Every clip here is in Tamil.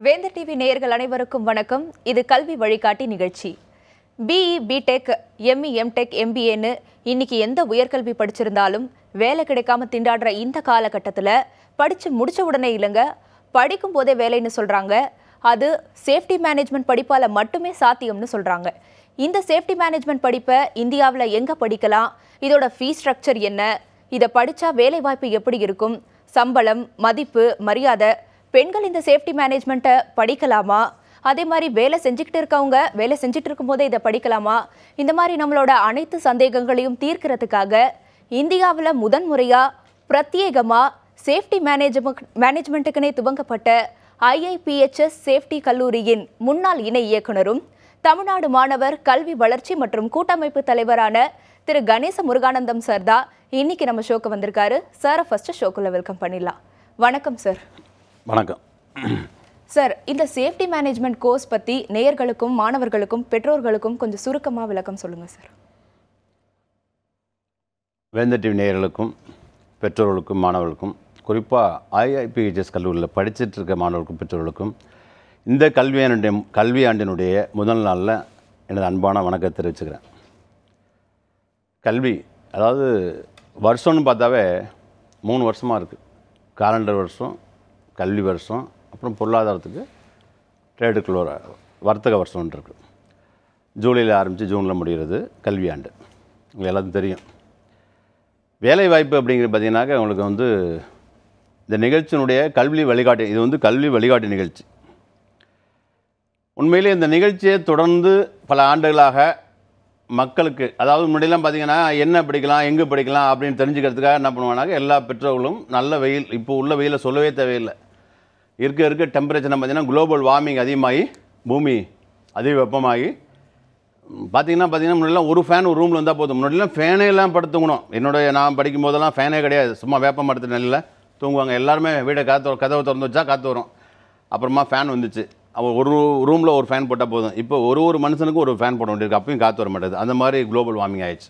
வேந்தர் டிவி நேயர்கள் அனைவருக்கும் வணக்கம் இது கல்வி வழிகாட்டி நிகழ்ச்சி பிஇ பிடெக் எம்இ எம்டெக் எம்பிஏன்னு இன்னைக்கு எந்த உயர்கல்வி படிச்சிருந்தாலும் வேலை கிடைக்காம திண்டாடுற இந்த காலகட்டத்தில் படித்து முடிச்ச உடனே இல்லைங்க படிக்கும் போதே வேலைன்னு சொல்கிறாங்க அது சேஃப்டி மேனேஜ்மெண்ட் படிப்பால் மட்டுமே சாத்தியம்னு சொல்கிறாங்க இந்த சேஃப்டி மேனேஜ்மெண்ட் படிப்பை இந்தியாவில் எங்கே படிக்கலாம் இதோட ஃபீஸ் ஸ்ட்ரக்சர் என்ன இதை படித்தா வேலைவாய்ப்பு எப்படி இருக்கும் சம்பளம் மதிப்பு மரியாதை பெண்கள் இந்த சேஃப்டி மேனேஜ்மெண்ட்டை படிக்கலாமா அதே மாதிரி வேலை செஞ்சுக்கிட்டு இருக்கவங்க வேலை செஞ்சுட்டு இருக்கும்போதே இதை படிக்கலாமா இந்த மாதிரி நம்மளோட அனைத்து சந்தேகங்களையும் தீர்க்கிறதுக்காக இந்தியாவில் முதன் முறையாக பிரத்யேகமாக சேஃப்டி மேனேஜ்மெண்ட் மேனேஜ்மெண்ட்டுக்குனே துவங்கப்பட்ட ஐஐபிஹெச்எஸ் சேஃப்டி கல்லூரியின் முன்னாள் இணை இயக்குனரும் தமிழ்நாடு மாணவர் கல்வி வளர்ச்சி மற்றும் கூட்டமைப்பு தலைவரான திரு கணேச முருகானந்தம் சார் தான் இன்னைக்கு நம்ம ஷோக்கு வந்திருக்காரு சாரை ஃபர்ஸ்ட் ஷோக்குள்ள வெல்கம் பண்ணிடலாம் வணக்கம் சார் வணக்கம் சார் இந்த சேஃப்டி மேனேஜ்மெண்ட் கோர்ஸ் பத்தி நேயர்களுக்கும் மாணவர்களுக்கும் பெற்றோர்களுக்கும் கொஞ்சம் சுருக்கமா விளக்கம் சொல்லுங்க சார் வேந்தர் டிவி நேயர்களுக்கும் பெற்றோர்களுக்கும் மாணவர்களுக்கும் குறிப்பாக ஐஐபிஹெச்எஸ் கல்லூரியில் படிச்சிட்டு இருக்க மாணவர்களுக்கும் பெற்றோர்களுக்கும் இந்த கல்வியாண்டுடைய கல்வியாண்டினுடைய முதல் நாளில் எனது அன்பான வணக்கத்தை தெரிவிச்சுக்கிறேன் கல்வி அதாவது வருஷம்னு பார்த்தாவே மூணு வருஷமாக இருக்குது காலண்டர் வருஷம் கல்வி வருஷம் அப்புறம் பொருளாதாரத்துக்கு ட்ரேடுக்குள்ள ஒரு வர்த்தக வருஷம்னு இருக்குது ஜூலையில் ஆரம்பித்து ஜூனில் முடிகிறது கல்வியாண்டு உங்களுக்கு எல்லாத்துக்கும் தெரியும் வேலை வாய்ப்பு அப்படிங்கிறது பார்த்தீங்கன்னாக்க உங்களுக்கு வந்து இந்த நிகழ்ச்சியினுடைய கல்வி வழிகாட்டி இது வந்து கல்வி வழிகாட்டி நிகழ்ச்சி உண்மையிலே இந்த நிகழ்ச்சியை தொடர்ந்து பல ஆண்டுகளாக மக்களுக்கு அதாவது முன்னாடிலாம் பார்த்தீங்கன்னா என்ன படிக்கலாம் எங்கே படிக்கலாம் அப்படின்னு தெரிஞ்சுக்கிறதுக்காக என்ன பண்ணுவாங்க எல்லா பெற்றோர்களும் நல்ல வெயில் இப்போ உள்ள வெயிலை சொல்லவே தேவையில்லை இருக்க இருக்க டெம்பரேச்சர் பார்த்தீங்கன்னா குளோபல் வார்மிங் அதிகமாகி பூமி அதிக வெப்பமாகி ம், பார்த்தீங்கன்னா பார்த்தீங்கன்னா முன்னாடிலாம் ஒரு ஃபேன் ஒரு ரூமில் இருந்தால் போதும் முன்னாடிலாம் ஃபேனே எல்லாம் படுத்து தூங்கணும் என்னுடைய நான் படிக்கும் போதெல்லாம் ஃபேனே கிடையாது சும்மா வேப்ப மரத்து நிலையில் தூங்குவாங்க எல்லாருமே வீடை காற்று கதவை திறந்து வச்சா காற்று வரும் அப்புறமா ஃபேன் வந்துச்சு அவன் ஒரு ரூமில் ஒரு ஃபேன் போட்டால் போதும் இப்போ ஒரு ஒரு மனுஷனுக்கும் ஒரு ஃபேன் போட வேண்டியிருக்கு அப்பயும் காற்று வர மாட்டேது அந்த மாதிரி குளோபல் வார்மிங் ஆயிடுச்சு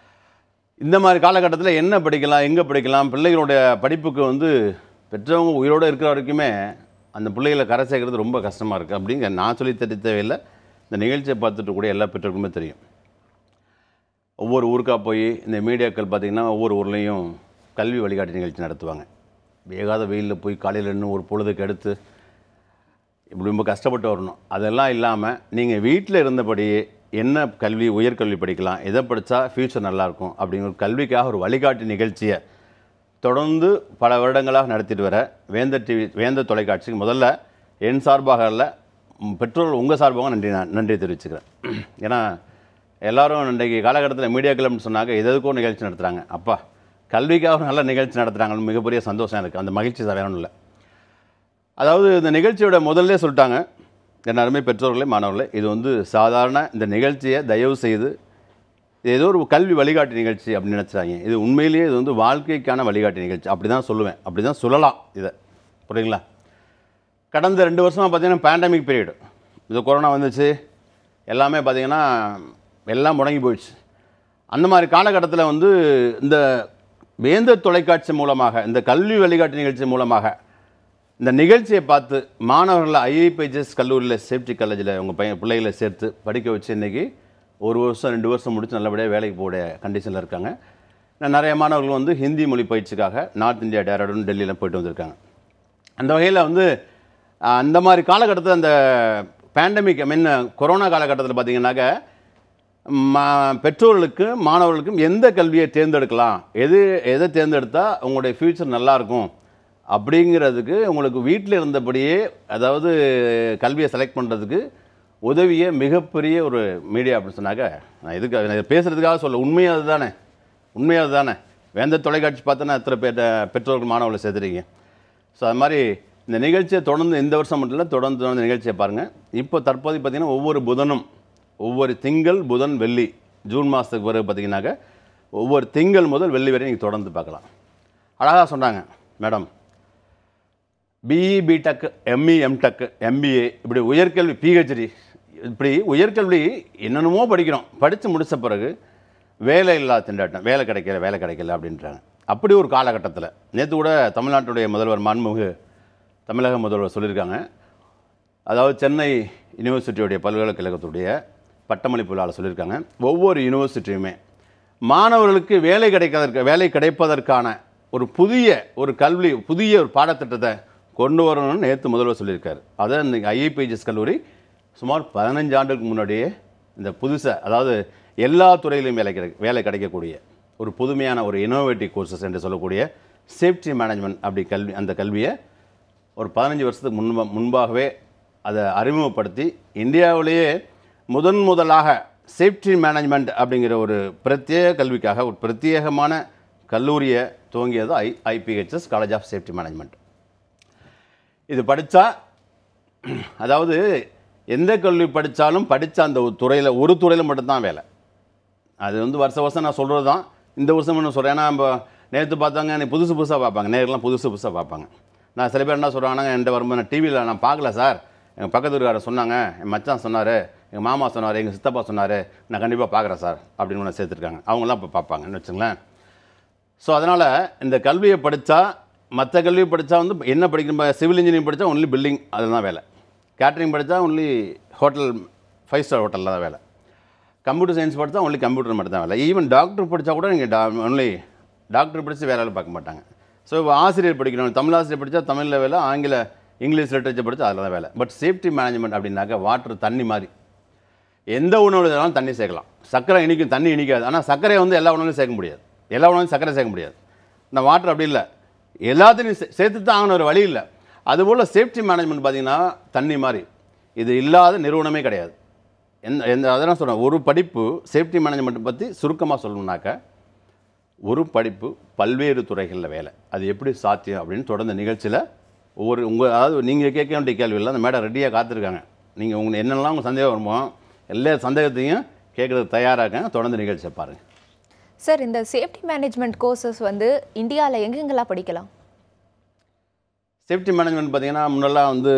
இந்த மாதிரி காலகட்டத்தில் என்ன படிக்கலாம் எங்கே படிக்கலாம் பிள்ளைகளுடைய படிப்புக்கு வந்து பெற்றவங்க உயிரோடு இருக்கிற வரைக்குமே அந்த பிள்ளைகளை கரை சேர்க்கறது ரொம்ப கஷ்டமாக இருக்குது அப்படிங்க நான் சொல்லி தெரிய தேவையில்லை இந்த நிகழ்ச்சியை பார்த்துட்டு கூட எல்லா பெற்றோருக்குமே தெரியும் ஒவ்வொரு ஊருக்கா போய் இந்த மீடியாக்கள் பார்த்திங்கன்னா ஒவ்வொரு ஊர்லேயும் கல்வி வழிகாட்டு நிகழ்ச்சி நடத்துவாங்க வேகாத வெயிலில் போய் காலையில் இன்னும் ஒரு பொழுதுக்கு எடுத்து இப்படி ரொம்ப கஷ்டப்பட்டு வரணும் அதெல்லாம் இல்லாமல் நீங்கள் வீட்டில் இருந்தபடியே என்ன கல்வி உயர்கல்வி படிக்கலாம் எதை படித்தா ஃப்யூச்சர் நல்லாயிருக்கும் அப்படிங்கிற ஒரு கல்விக்காக ஒரு வழிகாட்டி நிகழ்ச்சியை தொடர்ந்து பல வருடங்களாக நடத்திட்டு வர வேந்தர் டிவி வேந்தர் தொலைக்காட்சிக்கு முதல்ல என் சார்பாக அல்ல ம், பெற்றோர்கள் உங்கள் சார்பாக நன்றி நான் நன்றி தெரிவிச்சுக்கிறேன் ஏன்னா எல்லாரும் இன்றைக்கு காலகட்டத்தில் மீடியா கிளப்னு சொன்னாங்க எது எதுக்கோ நிகழ்ச்சி நடத்துகிறாங்க அப்பா கல்விக்காக ஒரு நல்ல நிகழ்ச்சி நடத்துகிறாங்கன்னு மிகப்பெரிய சந்தோஷம் எனக்கு அந்த மகிழ்ச்சி வேணும் இல்லை அதாவது இந்த நிகழ்ச்சியோட முதல்ல சொல்லிட்டாங்க என் அருமை பெற்றோர்களே மாணவர்களே இது வந்து சாதாரண இந்த நிகழ்ச்சியை தயவு செய்து இது ஏதோ ஒரு கல்வி வழிகாட்டி நிகழ்ச்சி அப்படின்னு நினச்சிட்டாங்க இது உண்மையிலேயே இது வந்து வாழ்க்கைக்கான வழிகாட்டி நிகழ்ச்சி அப்படி தான் சொல்லுவேன் அப்படி தான் சொல்லலாம் இதை புரியுங்களா கடந்த ரெண்டு வருஷமாக பார்த்தீங்கன்னா பேண்டமிக் பீரியட் இது கொரோனா வந்துச்சு எல்லாமே பார்த்தீங்கன்னா எல்லாம் முடங்கி போயிடுச்சு அந்த மாதிரி காலகட்டத்தில் வந்து இந்த வேந்தர் தொலைக்காட்சி மூலமாக இந்த கல்வி வழிகாட்டு நிகழ்ச்சி மூலமாக இந்த நிகழ்ச்சியை பார்த்து மாணவர்களை ஐஐபிஜிஎஸ் கல்லூரியில் சேஃப்டி காலேஜில் உங்கள் பையன் பிள்ளைகளை சேர்த்து படிக்க வச்சு இன்றைக்கி ஒரு வருஷம் ரெண்டு வருஷம் முடிச்சு நல்லபடியாக வேலைக்கு போகிற கண்டிஷனில் இருக்காங்க இன்னும் நிறைய மாணவர்கள் வந்து ஹிந்தி மொழி பயிற்சிக்காக நார்த் இந்தியா டேராடூன் டெல்லியில் போயிட்டு வந்திருக்காங்க அந்த வகையில் வந்து அஹ், அந்த மாதிரி காலகட்டத்தில் அந்த பேண்டமிக் ஐ மீன் கொரோனா காலகட்டத்தில் பார்த்தீங்கன்னாக்க மா- பெற்றோர்களுக்கு மாணவர்களுக்கும் எந்த கல்வியை தேர்ந்தெடுக்கலாம் எது எதை தேர்ந்தெடுத்தால் உங்களுடைய ஃப்யூச்சர் நல்லாயிருக்கும் அப்படிங்கிறதுக்கு உங்களுக்கு வீட்டில் இருந்தபடியே அதாவது கல்வியை செலக்ட் பண்ணுறதுக்கு உதவிய மிகப்பெரிய ஒரு மீடியா அப்படின்னு சொன்னாக்க நான் இதுக்கு நான் இதை பேசுகிறதுக்காக சொல்ல உண்மையாக அதுதானே உண்மையாக அதுதானே வேந்த தொலைக்காட்சி பார்த்தோன்னா எத்தனை பேர் பெற்றோர்கள் மாணவர்களை சேர்த்துறீங்க ஸோ அது மாதிரி இந்த நிகழ்ச்சியை தொடர்ந்து இந்த வருஷம் மட்டும் இல்லை தொடர்ந்து தொடர்ந்து நிகழ்ச்சியை பாருங்கள் இப்போ தற்போது பார்த்தீங்கன்னா ஒவ்வொரு புதனும் ஒவ்வொரு திங்கள் புதன் வெள்ளி ஜூன் மாதத்துக்கு பிறகு பார்த்தீங்கன்னாக்க ஒவ்வொரு திங்கள் முதல் வெள்ளி வரை நீங்கள் தொடர்ந்து பார்க்கலாம் அழகாக சொன்னாங்க madam BE BTech ME MTech MBA இப்படி உயர்கல்வி பிஹெச்டி இப்படி உயர்கல்வி என்னென்னமோ படிக்கிறோம் படித்து முடித்த பிறகு வேலை இல்லாத திண்டாட்டம் வேலை கிடைக்கல வேலை கிடைக்கல அப்படின்றாங்க அப்படி ஒரு காலகட்டத்தில் நேற்று கூட தமிழ்நாட்டுடைய முதல்வர் மாண்புமிகு தமிழக முதல்வர் சொல்லியிருக்காங்க அதாவது சென்னை யுனிவர்சிட்டியுடைய பல்கலைக்கழகத்துடைய பட்டமளிப்பு விழாவில் சொல்லியிருக்காங்க ஒவ்வொரு யூனிவர்சிட்டியுமே மாணவர்களுக்கு வேலை கிடைப்பதற்கு வேலை கிடைப்பதற்கான ஒரு புதிய ஒரு கல்வி புதிய ஒரு பாடத்திட்டத்தை கொண்டு வரணும்னு நேற்று முதல்வர் சொல்லியிருக்காரு அதை இந்த ஐஏபிஜிஎஸ் கல்லூரி சுமார் பதினஞ்சு ஆண்டுக்கு முன்னாடியே இந்த புதுசாக அதாவது எல்லா துறையிலும் வேலை கிடை வேலை கிடைக்கக்கூடிய ஒரு புதுமையான ஒரு இனோவேட்டிவ் கோர்சஸ் என்று சொல்லக்கூடிய சேஃப்டி மேனேஜ்மெண்ட் அப்படி கல்வி அந்த கல்வியை ஒரு பதினஞ்சு வருஷத்துக்கு முன்பா முன்பாகவே அதை அறிமுகப்படுத்தி இந்தியாவிலேயே முதன் முதலாக சேஃப்டி மேனேஜ்மெண்ட் அப்படிங்கிற ஒரு பிரத்யேக கல்விக்காக ஒரு பிரத்யேகமான கல்லூரியை துவங்கியது I IPHS college of safety management இது படித்தா அதாவது எந்த கல்வி படித்தாலும் படித்த அந்த ஒரு துறையில் ஒரு துறையில் மட்டும்தான் வேலை அது வந்து வருஷ வருஷம் நான் சொல்கிறது தான் இந்த வருஷம் என்ன சொல்கிறேன் ஏன்னா நம்ம நேற்று பார்த்தாங்க நீ புதுசு புதுசாக பார்ப்பாங்க நேரெலாம் புதுசு புதுசாக பார்ப்பாங்க நான் சில பேர் என்ன சொல்கிறாங்கன்னா என்கிட்ட வரும்போது நான் டிவியில் நான் பார்க்கல சார் எங்கள் பக்கத்து வீட்டுக்காரர் சொன்னாங்க என் மச்சான் சொன்னார் எங்கள் மாமா சொன்னார் எங்கள் சித்தப்பா சொன்னார் நான் கண்டிப்பாக பார்க்குறேன் சார் அப்படின்னு ஒன்று சேர்த்துருக்காங்க அவங்களாம் இப்போ பார்ப்பாங்கன்னு வச்சுங்களேன் ஸோ அதனால் இந்த கல்வியை படித்தா மற்ற கல்வி படித்தா வந்து என்ன படிக்கணும் சிவில் இன்ஜினியரிங் படித்தா ஒன்லி பில்டிங் அதுதான் வேலை கேட்டரிங் படித்தா ஒன்லி ஹோட்டல் ஃபைவ் ஸ்டார் ஹோட்டலில் தான் வேலை கம்ப்யூட்டர் சயின்ஸ் படித்தா ஒன்லி கம்ப்யூட்டர் மட்டும் தான் வேலை ஈவன் டாக்டர் படித்தா கூட நீங்கள் டா ஒன்லி டாக்டர் படித்து வேலையில் பார்க்க மாட்டாங்க ஸோ இப்போ ஆசிரியர் படிக்கணும் தமிழ் ஆசிரியர் படித்தா தமிழில் வேலை ஆங்கில இங்கிலீஷ் லிட்ரேச்சர் படித்தா அதில் தான் வேலை பட் சேஃப்டி மேனேஜ்மெண்ட் அப்படின்னாக்க வாட்டர் தண்ணி மாதிரி எந்த உணவு இருந்தாலும் தண்ணி சேர்க்கலாம் சர்க்கரை இனிக்கும் தண்ணி இனிக்காது ஆனால் சர்க்கரையை வந்து எல்லா உணவுலையும் சேர்க்க முடியாது எல்லா உணவுலையும் சர்க்கரை சேர்க்க முடியாது இந்த வாட்டர் அப்படி இல்லை எல்லாத்தையும் சே- சேர்த்து தான் ஆகணும் ஒரு வழி இல்லை அதுபோல் சேஃப்டி மேனேஜ்மெண்ட் பார்த்தீங்கன்னா தண்ணி மாதிரி இது இல்லாத நிறுவனமே கிடையாது எந்த எந்த அதான் சொல்கிறேன் ஒரு படிப்பு சேஃப்டி மேனேஜ்மெண்ட் பற்றி சுருக்கமாக சொல்லணும்னாக்க ஒரு படிப்பு பல்வேறு துறைகளில் வேலை அது எப்படி சாத்தியம் அப்படின்னு தொடர்ந்த நிகழ்ச்சியில் ஒவ்வொரு உங்கள் அதாவது நீங்கள் கேட்க வேண்டிய கேள்வியில் அந்த மேடம் ரெடியாக காத்திருக்காங்க நீங்கள் உங்கள் என்னெல்லாம் உங்கள் சந்தேகம் வருமோ எல்லா சந்தேகத்தையும் கேட்குறதுக்கு தயாராக தொடர்ந்து நிகழ்ச்சியை பாருங்கள் சார் இந்த சேஃப்டி மேனேஜ்மெண்ட் கோர்சஸ் வந்து இந்தியாவில் எங்கெங்கெல்லாம் படிக்கலாம் சேஃப்டி மேனேஜ்மெண்ட் பார்த்தீங்கன்னா முன்னெல்லாம் வந்து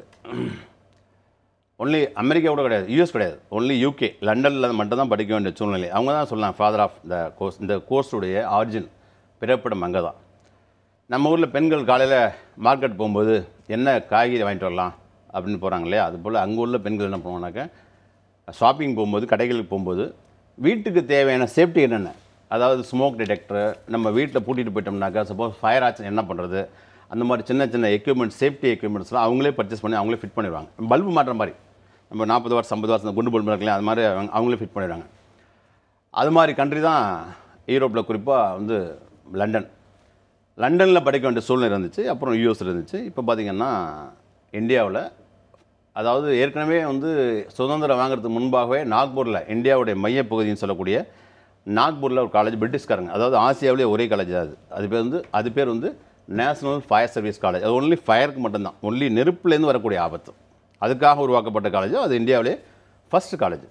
ஒன்லி அமெரிக்கா கூட கிடையாது யூஎஸ் கிடையாது ஒன்லி யூகே லண்டனில் மட்டும் தான் படிக்க வேண்டிய சூழ்நிலை அவங்க தான் சொல்லலாம் ஃபாதர் ஆஃப் த கோர்ஸ் இந்த கோர்ஸுடைய ஆரிஜின் பிறப்பிடம் அங்கே தான் நம்ம ஊரில் பெண்கள் காலையில் மார்க்கெட் போகும்போது என்ன காய்கறி வாங்கிட்டு வரலாம் அப்படின்னு போகிறாங்க இல்லையா அதுபோல் அங்கே உள்ள பெண்கள் என்ன பண்ணுவாங்கனாக்க ஷாப்பிங் போகும்போது கடைகளுக்கு போகும்போது வீட்டுக்கு தேவையான சேஃப்டி என்னென்ன அதாவது ஸ்மோக் டிடெக்டர் நம்ம வீட்டில் பூட்டிட்டு போயிட்டோம்னாக்கா சப்போஸ் ஃபயர் ஆச்சு என்ன பண்ணுறது அந்த மாதிரி சின்ன சின்ன எக்யூப்மெண்ட் சேஃப்டி எக்யூப்மெண்ட்ஸ்லாம் அவங்களே பர்ச்சேஸ் பண்ணி அவங்களே ஃபிட் பண்ணிடுவாங்க பல்பு மாட்டுற மாதிரி நம்ம நாற்பது வருஷம் ஐம்பது வருஷம் குண்டு பல்பு இருக்கலாம் அது மாதிரி அவங்க- அவங்களே ஃபிட் பண்ணிடுவாங்க அது மாதிரி கண்ட்ரி தான் யூரோப்பில் குறிப்பாக வந்து லண்டன் லண்டனில் படிக்க வேண்டிய சூழ்நிலை இருந்துச்சு அப்புறம் யூஎஸ் இருந்துச்சு இப்போ பார்த்திங்கன்னா இந்தியாவில் அதாவது ஏற்கனவே வந்து சுதந்திரம் வாங்குறதுக்கு முன்பாகவே நாக்பூரில் இந்தியாவுடைய மையப்பகுதின்னு சொல்லக்கூடிய நாக்பூரில் ஒரு காலேஜ் பிரிட்டிஷ்காரங்க அதாவது ஆசியாவிலே ஒரே காலேஜ் அது அது பேர் வந்து அது பேர் வந்து நேஷனல் ஃபயர் சர்வீஸ் காலேஜ் அது ஒன்லி ஃபயருக்கு மட்டும்தான் ஒன்லி நெருப்புலேருந்து வரக்கூடிய ஆபத்து அதுக்காக உருவாக்கப்பட்ட காலேஜ் அது இந்தியாவிலே ஃபஸ்ட் காலேஜ்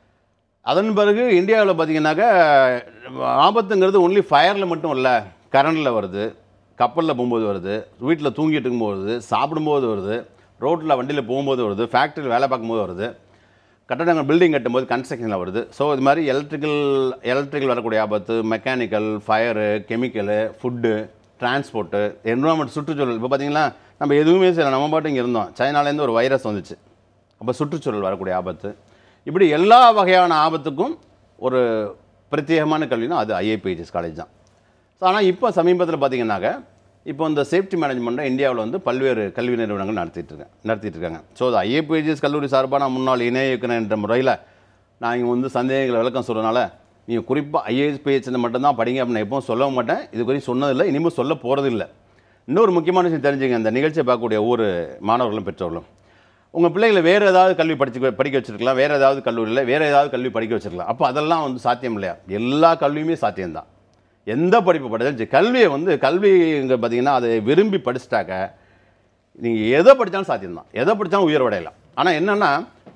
அதன் பிறகு இந்தியாவில் பார்த்தீங்கன்னாக்கா ஆபத்துங்கிறது ஒன்லி ஃபயரில் மட்டும் இல்லை கரண்டில் வருது கப்பலில் போகும்போது வருது வீட்டில் தூங்கிட்டு இருக்கும்போது வருது சாப்பிடும்போது வருது ரோட்டில் வண்டியில் போகும்போது வருது ஃபேக்ட்ரியில் வேலை பார்க்கும்போது வருது கட்டடங்கள் பில்டிங் கட்டும்போது கன்ஸ்ட்ரக்ஷனில் வருது ஸோ இது மாதிரி எலக்ட்ரிக்கல் எலக்ட்ரிக்கல் வரக்கூடிய ஆபத்து mechanical fire chemical food transport environment சுற்றுச்சூழல் இப்போ பார்த்தீங்கன்னா நம்ம எதுவுமே செய்யல நம்ம பாட்டு இங்கே இருந்தோம் சைனாலேருந்து ஒரு வைரஸ் வந்துச்சு அப்போ சுற்றுச்சூழல் வரக்கூடிய ஆபத்து இப்படி எல்லா வகையான ஆபத்துக்கும் ஒரு பிரத்யேகமான கல்வினா அது ஐஏபிஹெச்எஸ் காலேஜ் தான் ஸோ ஆனால் இப்போ சமீபத்தில் பார்த்தீங்கன்னாக்க இப்போ இந்த சேஃப்டி மேனேஜ்மெண்ட்டை இந்தியாவில் வந்து பல்வேறு கல்வி நிறுவனங்கள் நடத்திட்டு இருக்காங்க நடத்திட்டு இருக்காங்க ஸோ அது ஐஏபிஹெச்எஸ் கல்லூரி சார்பாக நான் முன்னாள் இணை இயக்குனர் என்ற முறையில் நான் இங்கே வந்து சந்தேகங்களை விளக்கம் சொல்கிறனால நீங்கள் குறிப்பாக ஐஏஎஸ்பிஹெச்எஸ் மட்டும்தான் படிங்க அப்படின்னு நான் எப்பவும் சொல்லவும் மாட்டேன் இது குறித்து சொன்னதில்லை இனிமேல் சொல்ல போகிறதில்லை இன்னொரு முக்கியமான விஷயம் தெரிஞ்சுங்க இந்த நிகழ்ச்சியை பார்க்கக்கூடிய ஒவ்வொரு மாணவர்களும் பெற்றோர்களும் உங்கள் பிள்ளைகளை வேறு ஏதாவது கல்வி படிச்சு படிக்க வச்சிருக்கலாம் வேறு ஏதாவது கல்லூரியில் வேறு ஏதாவது கல்வி படிக்க வச்சிருக்கலாம் அப்போ அதெல்லாம் வந்து சாத்தியம் இல்லையா எல்லா கல்வியுமே சாத்தியம்தான் எந்த படிப்பு படித்தாலும் சரி, கல்வியை வந்து கல்விங்க பார்த்தீங்கன்னா அதை விரும்பி படிச்சிட்டாக்க நீங்கள் எதை படித்தாலும் சாத்தியம்தான் எதை படித்தாலும் உயர்வடையலாம் ஆனால் என்னென்னா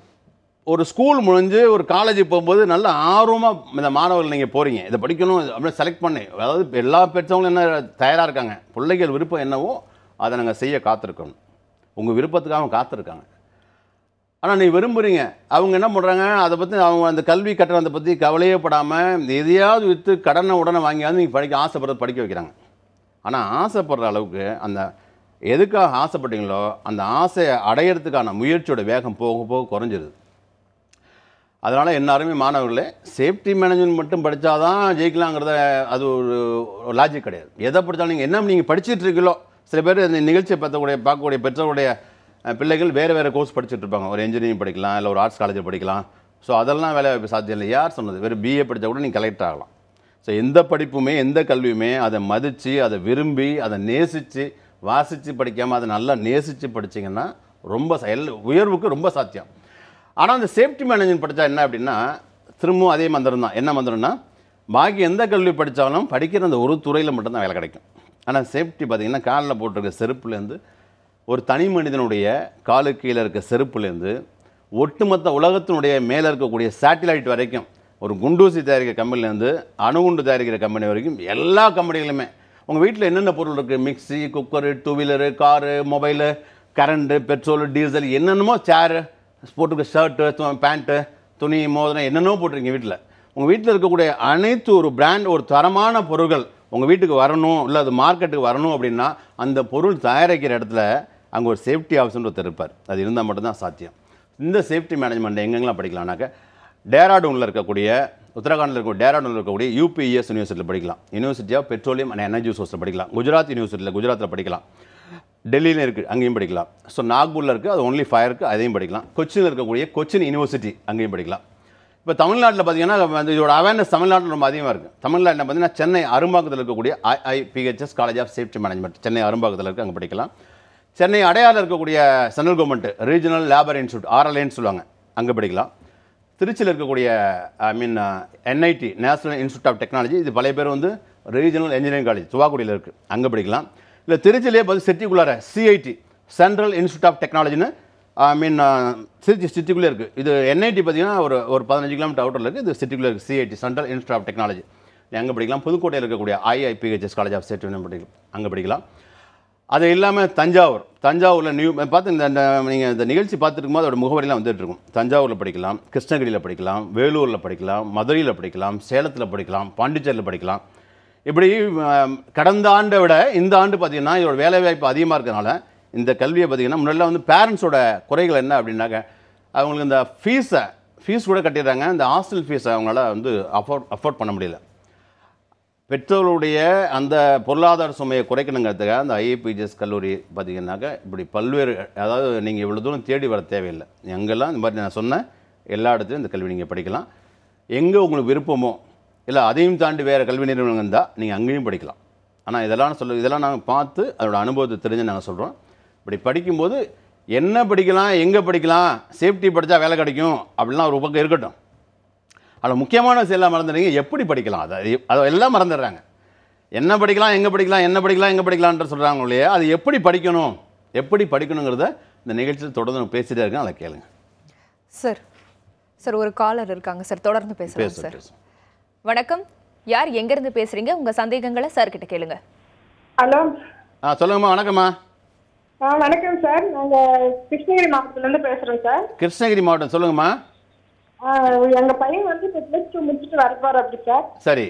ஒரு ஸ்கூல் முடிஞ்சு ஒரு காலேஜுக்கு போகும்போது நல்ல ஆர்வமாக இந்த மாணவர்கள் நீங்கள் போகிறீங்க இதை படிக்கணும் அப்படின்னு செலக்ட் பண்ணி அதாவது இப்ப எல்லா பெற்றவங்களும் என்ன தயாராக இருக்காங்க பிள்ளைகள் விருப்பம் என்னவோ அதை நாங்கள் செய்ய காத்திருக்கணும் உங்கள் விருப்பத்துக்காக காத்திருக்காங்க ஆனால் நீ விரும்புகிறீங்க அவங்க என்ன பண்ணுறாங்க அதை பற்றி அவங்க அந்த கல்வி கட்டணத்தை பற்றி கவலையே படாமல் எதையாவது விற்று கடனை உடனே வாங்கியாவது நீங்கள் படிக்க ஆசைப்படுறது படிக்க வைக்கிறாங்க ஆனால் ஆசைப்படுற அளவுக்கு அந்த எதுக்காக ஆசைப்பட்டீங்களோ அந்த ஆசையை அடையிறதுக்கான முயற்சியோட வேகம் போக போக குறைஞ்சிருது அதனால் எல்லாருமே மாணவர்களே சேஃப்டி மேனேஜ்மெண்ட் மட்டும் படித்தாதான் ஜெயிக்கலாங்கிறத அது ஒரு லாஜிக் கிடையாது எதை படித்தாலும் நீங்கள் என்ன நீங்கள் படிச்சுட்டு இருக்கீங்களோ சில பேர் இந்த நிகழ்ச்சியை பார்த்தக்கூடிய பார்க்கக்கூடிய பெற்றோருடைய அஹ், பிள்ளைகள் வேறு வேறு கோர்ஸ் படிச்சுட்டு இருப்பாங்க ஒரு இன்ஜினியரிங் படிக்கலாம் இல்லை ஒரு ஆர்ட்ஸ் காலேஜில் படிக்கலாம் ஸோ அதெல்லாம் வேலை வாய்ப்பு சாத்தியம் இல்லை யார் சொன்னது வெறும் பிஏ படித்தா கூட நீங்கள் கலெக்டர் ஆகலாம் ஸோ எந்த படிப்புமே எந்த கல்வியுமே அதை மதித்து அதை விரும்பி அதை நேசித்து வாசித்து படிக்காமல் அதை நல்லா நேசித்து படிச்சீங்கன்னா ரொம்ப ச- எல்லா உயர்வுக்கு ரொம்ப சாத்தியம் ஆனால் அந்த சேஃப்டி மேனேஜ்மெண்ட் படித்தா என்ன அப்படின்னா திரும்பவும் அதே மந்திரம் தான் என்ன மந்திரம்னா பாக்கி எந்த கல்வி படித்தாலும் படிக்கிற அந்த ஒரு துறையில் மட்டும்தான் வேலை கிடைக்கும் ஆனால் சேஃப்டி பார்த்தீங்கன்னா காலில் போட்டிருக்க செருப்புலேருந்து ஒரு தனி மனிதனுடைய காலுக்கு கீழே இருக்க செருப்புலேருந்து ஒட்டுமொத்த உலகத்தினுடைய மேலே இருக்கக்கூடிய சேட்டிலைட் வரைக்கும் ஒரு குண்டூசி தயாரிக்கிற கம்பெனிலேருந்து அணுகுண்டு தயாரிக்கிற கம்பெனி வரைக்கும் எல்லா கம்பெனிகளுமே உங்கள் வீட்டில் என்னென்ன பொருள் இருக்குது mixie cooker two wheeler car mobile current petrol diesel என்னென்னமோ சேரு போட்டுருக்க ஷர்ட்டு பேண்ட்டு துணி மோதிரம் என்னென்னமோ போட்டிருக்கீங்க வீட்டில் உங்கள் வீட்டில் இருக்கக்கூடிய அனைத்து ஒரு பிராண்ட் ஒரு தரமான பொருட்கள் உங்கள் வீட்டுக்கு வரணும் இல்லை அது மார்க்கெட்டுக்கு வரணும் அப்படின்னா அந்த பொருள் தயாரிக்கிற இடத்துல அங்கே ஒரு சேஃப்டி ஆஃபீஸர் ஒருத்தர் இருப்பார் அது இருந்தால் மட்டும்தான் சாத்தியம் இந்த சேஃப்டி மேனேஜ்மெண்ட் எங்கெங்கெல்லாம் படிக்கலாம்னாக்க டேராடூனில் இருக்கக்கூடிய உத்தரகாண்டில் இருக்கக்கூடிய டேராடூனில் இருக்கக்கூடிய யூபிஎஸ் யூனிவர்சிட்டியில் படிக்கலாம் university of petroleum and energy சோர்ஸில் படிக்கலாம் குஜராத் யூனிவர்சிட்டியில் குஜராத்தில் படிக்கலாம் டெல்லியில் இருக்குது அங்கேயும் படிக்கலாம் ஸோ நாக்பூரில் இருக்குது அது ஒன்லி ஃபயருக்கு அதையும் படிக்கலாம் கொச்சினில் இருக்கக்கூடிய கொச்சின் யூனிவர்சிட்டி அங்கேயும் படிக்கலாம் இப்போ தமிழ்நாட்டில் பார்த்தீங்கன்னா வந்து இதோட அவேர்னஸ் தமிழ்நாட்டில் ரொம்ப அதிகமாக இருக்குது தமிழ்நாட்டில் பார்த்தீங்கன்னா சென்னை அரும்பாக்கத்தில் இருக்கக்கூடிய IIPHS college of safety management Chennai அரும்பாக்கத்தில் இருக்குது அங்கே படிக்கலாம் சென்னை அடையாறில் இருக்கக்கூடிய central government regional labour institute ஆர்எல்ஏன்னு சொல்லுவாங்க அங்கே படிக்கலாம் திருச்சியில் இருக்கக்கூடிய I mean NIT national institute of technology இது பழைய பேர் வந்து ரீஜனல் இன்ஜினியரிங் காலேஜ் துவாக்குடியில் இருக்குது அங்கே படிக்கலாம் இல்லை திருச்சியிலே பார்த்து சிட்டிக்குள்ளார சிஐடி சென்ட்ரல் இன்ஸ்டியூட் ஆஃப் டெக்னாலஜின்னு ஐ மீன் திருச்சி சிட்டிக்குள்ளே இருக்குது இது என்ஐடி பார்த்தீங்கன்னா ஒரு ஒரு பதினஞ்சு கிலோமீட்டர் அவுட்டரில் இருக்குது இது சிட்டிக்குள்ளே இருக்குது CIT central institute of technology அங்கே படிக்கலாம் புதுக்கோட்டையில் இருக்கக்கூடிய ஐஐபிஹெச்எஸ் காலேஜ் ஆஃப் சேஃப்டி படிக்கலாம் அங்கே படிக்கலாம் அது இல்லாமல் தஞ்சாவூர் தஞ்சாவூரில் நியூ பார்த்து இந்த நீங்கள் இந்த நிகழ்ச்சி பார்த்துருக்கும் போது அதோட முகவரியெல்லாம் வந்துட்டு இருக்கும் தஞ்சாவூரில் படிக்கலாம் கிருஷ்ணகிரியில் படிக்கலாம் வேலூரில் படிக்கலாம் மதுரையில் படிக்கலாம் சேலத்தில் படிக்கலாம் பாண்டிச்சேரியில் படிக்கலாம் இப்படி ஆம், கடந்த ஆண்டை விட இந்த ஆண்டு பார்த்தீங்கன்னா இதோட வேலைவாய்ப்பு அதிகமாக இருக்கிறதுனால இந்த கல்வியை பார்த்தீங்கன்னா முன்னாடிலாம் வந்து பேரண்ட்ஸோட குறைகள் என்ன அப்படின்னாக்க அவங்களுக்கு இந்த ஃபீஸை ஃபீஸ் கூட கட்டிடுறாங்க இந்த ஹாஸ்டல் ஃபீஸை அவங்களால வந்து அஃபோர்ட் அஃபோர்ட் பண்ண முடியல பெற்றோருடைய அந்த பொருளாதார சுமையை குறைக்கணுங்கிறதுக்காக அந்த ஐஏபிஜிஎஸ் கல்லூரி பார்த்தீங்கன்னாக்கா இப்படி பல்வேறு அதாவது நீங்கள் இவ்வளோ தூரம் தேடி வர தேவையில்லை எங்கெல்லாம் இந்த மாதிரி நான் சொன்ன எல்லா இடத்துலையும் இந்த கல்வி நீங்கள் படிக்கலாம் எங்கே உங்களுக்கு விருப்பமோ இல்லை அதையும் தாண்டி வேறு கல்வி நிறுவனங்கள் இருந்தால் நீங்கள் அங்கேயும் படிக்கலாம் ஆனால் இதெல்லாம் சொல்ல இதெல்லாம் நாங்கள் பார்த்து அதோட அனுபவத்தை தெரிஞ்சு நாங்கள் சொல்கிறோம் இப்படி படிக்கும்போது என்ன படிக்கலாம் எங்கே படிக்கலாம் சேஃப்டி படித்தா வேலை கிடைக்கும் அப்படிலாம் ஒரு பக்கம் இருக்கட்டும் அதில் முக்கியமான விஷயம் எல்லாம் மறந்துடுறீங்க எப்படி படிக்கலாம் அதை அதை எல்லாம் மறந்துடுறாங்க என்ன படிக்கலாம் எங்கே படிக்கலாம் என்ன படிக்கலாம் எங்கே படிக்கலான்ற சொல்கிறாங்க இல்லையா அது எப்படி படிக்கணும் எப்படி படிக்கணுங்கிறத இந்த நிகழ்ச்சியில் தொடர்ந்து பேசிட்டே இருக்கேன் அதை கேளுங்க சார் சார் ஒரு காலர் இருக்காங்க சார் தொடர்ந்து பேசலாம் பேச சார் பேச வணக்கம் யார் எங்கிருந்து பேசுறீங்க உங்க சந்தேகங்களை சார் கிட்ட கேளுங்க ஹலோ ஆ சொல்லுங்கம்மா வணக்கம்மா ஆ வணக்கம் சார் நாங்கள் கிருஷ்ணகிரி மாவட்டத்துலேருந்து பேசுகிறோம் சார் கிருஷ்ணகிரி மாவட்டம் சொல்லுங்கம்மா ஆ, எங்க பையன் வந்து இப்போ ப்ளஸ் டூ முடிச்சுட்டு வரப்பார் அப்படி சார் சரி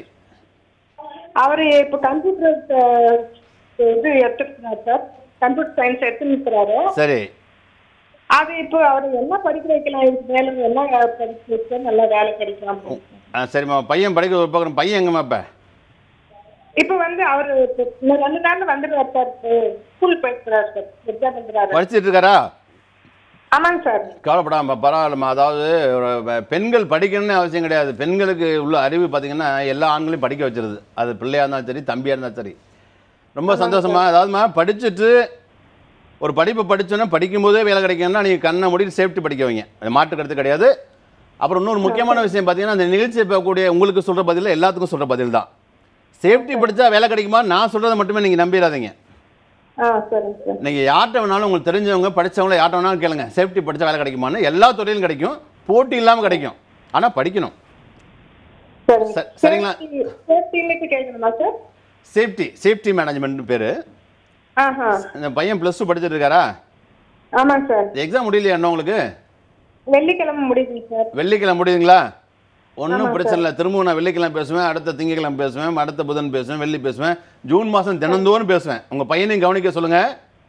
அவர் இப்போ கம்ப்யூட்டர் இது எடுத்துக்கிறார் சார் கம்ப்யூட்டர் சயின்ஸ் எடுத்துக்கிறாரு சரி அது இப்போ அவர் என்ன படிக்க வைக்கலாம் இதுக்கு மேலே என்ன படிக்க வச்சா நல்லா வேலை கிடைக்கலாம் அப்படின்னு. ஆ சரிம்மா பையன் படிக்க ஒரு பக்கம் பையன் எங்கம்மா இப்போ இப்போ வந்து அவர் இன்னும் ரெண்டு நாள்ல வந்துடுவார் சார் ஸ்கூல் போயிருக்கிறார் சார் எக்ஸாம் எழுதுறாரு படிச்சிட்டு இருக்காரா ஆமாங்க சார் கவலைப்படாம பரவாயில்லம்மா அதாவது ஒரு பெ- பெண்கள் படிக்கணும்னு அவசியம் கிடையாது பெண்களுக்கு உள்ள அறிவு பார்த்தீங்கன்னா எல்லா ஆண்களையும் படிக்க வச்சிருது அது பிள்ளையாக இருந்தாலும் சரி தம்பியாக இருந்தாலும் சரி ரொம்ப சந்தோஷமா அதாவதுமா படிச்சுட்டு ஒரு படிப்பை படிச்சோன்னா படிக்கும்போதே வேலை கிடைக்கும்னா நீங்கள் கண்ணை மூடிட்டு சேஃப்டி படிக்க வைங்க அது மாற்று கருத்து கிடையாது அப்புறம் இன்னொரு முக்கியமான விஷயம் பார்த்தீங்கன்னா அந்த நிகழ்ச்சியை பார்க்கக்கூடிய உங்களுக்கு சொல்கிற பதில் எல்லாத்துக்கும் சொல்கிற பதில் தான் சேஃப்டி படித்தா வேலை கிடைக்குமா நான் சொல்கிறத மட்டுமே நீங்கள் நம்பிடாதீங்க ஆ சரிங்க சார் நீங்கள் யார்கிட்ட வேணாலும் உங்களுக்கு தெரிஞ்சவங்க படிச்சவங்கள யார்கிட்ட வேணாலும் கேளுங்க சேஃப்டி படித்தா வேலை கிடைக்குமான்னு எல்லா துறையிலும் கிடைக்கும் போட்டி இல்லாமல் கிடைக்கும் ஆனால் படிக்கணும் சரிங்க ச- சரிங்களா? சேஃப்டின்னு கேட்கணுமா சார் சேஃப்டி சேஃப்டி மேனேஜ்மெண்ட் பேர் ஆஹா இந்த பையன் ப்ளஸ் டூ படிச்சிட்டு இருக்காரா ஆமாங்க சார் எக்ஸாம் முடியலையா இன்னும் உங்களுக்கு வெள்ளிக்கிழமை முடியுதுங்க சார் வெள்ளிக்கிழமை முடியுதுங்களா ஒன்றும் ஆமாம் பிரச்சனை இல்லை திரும்பவும் நான் வெள்ளிக்கிழமை பேசுவேன் அடுத்த திங்கக்கிழமை பேசுவேன் அடுத்த புதன் பேசுவேன் வெள்ளி பேசுவேன் ஜூன் மாதம் தினந்தோறும் பேசுவேன் உங்கள் பையனையும் கவனிக்க சொல்லுங்கள்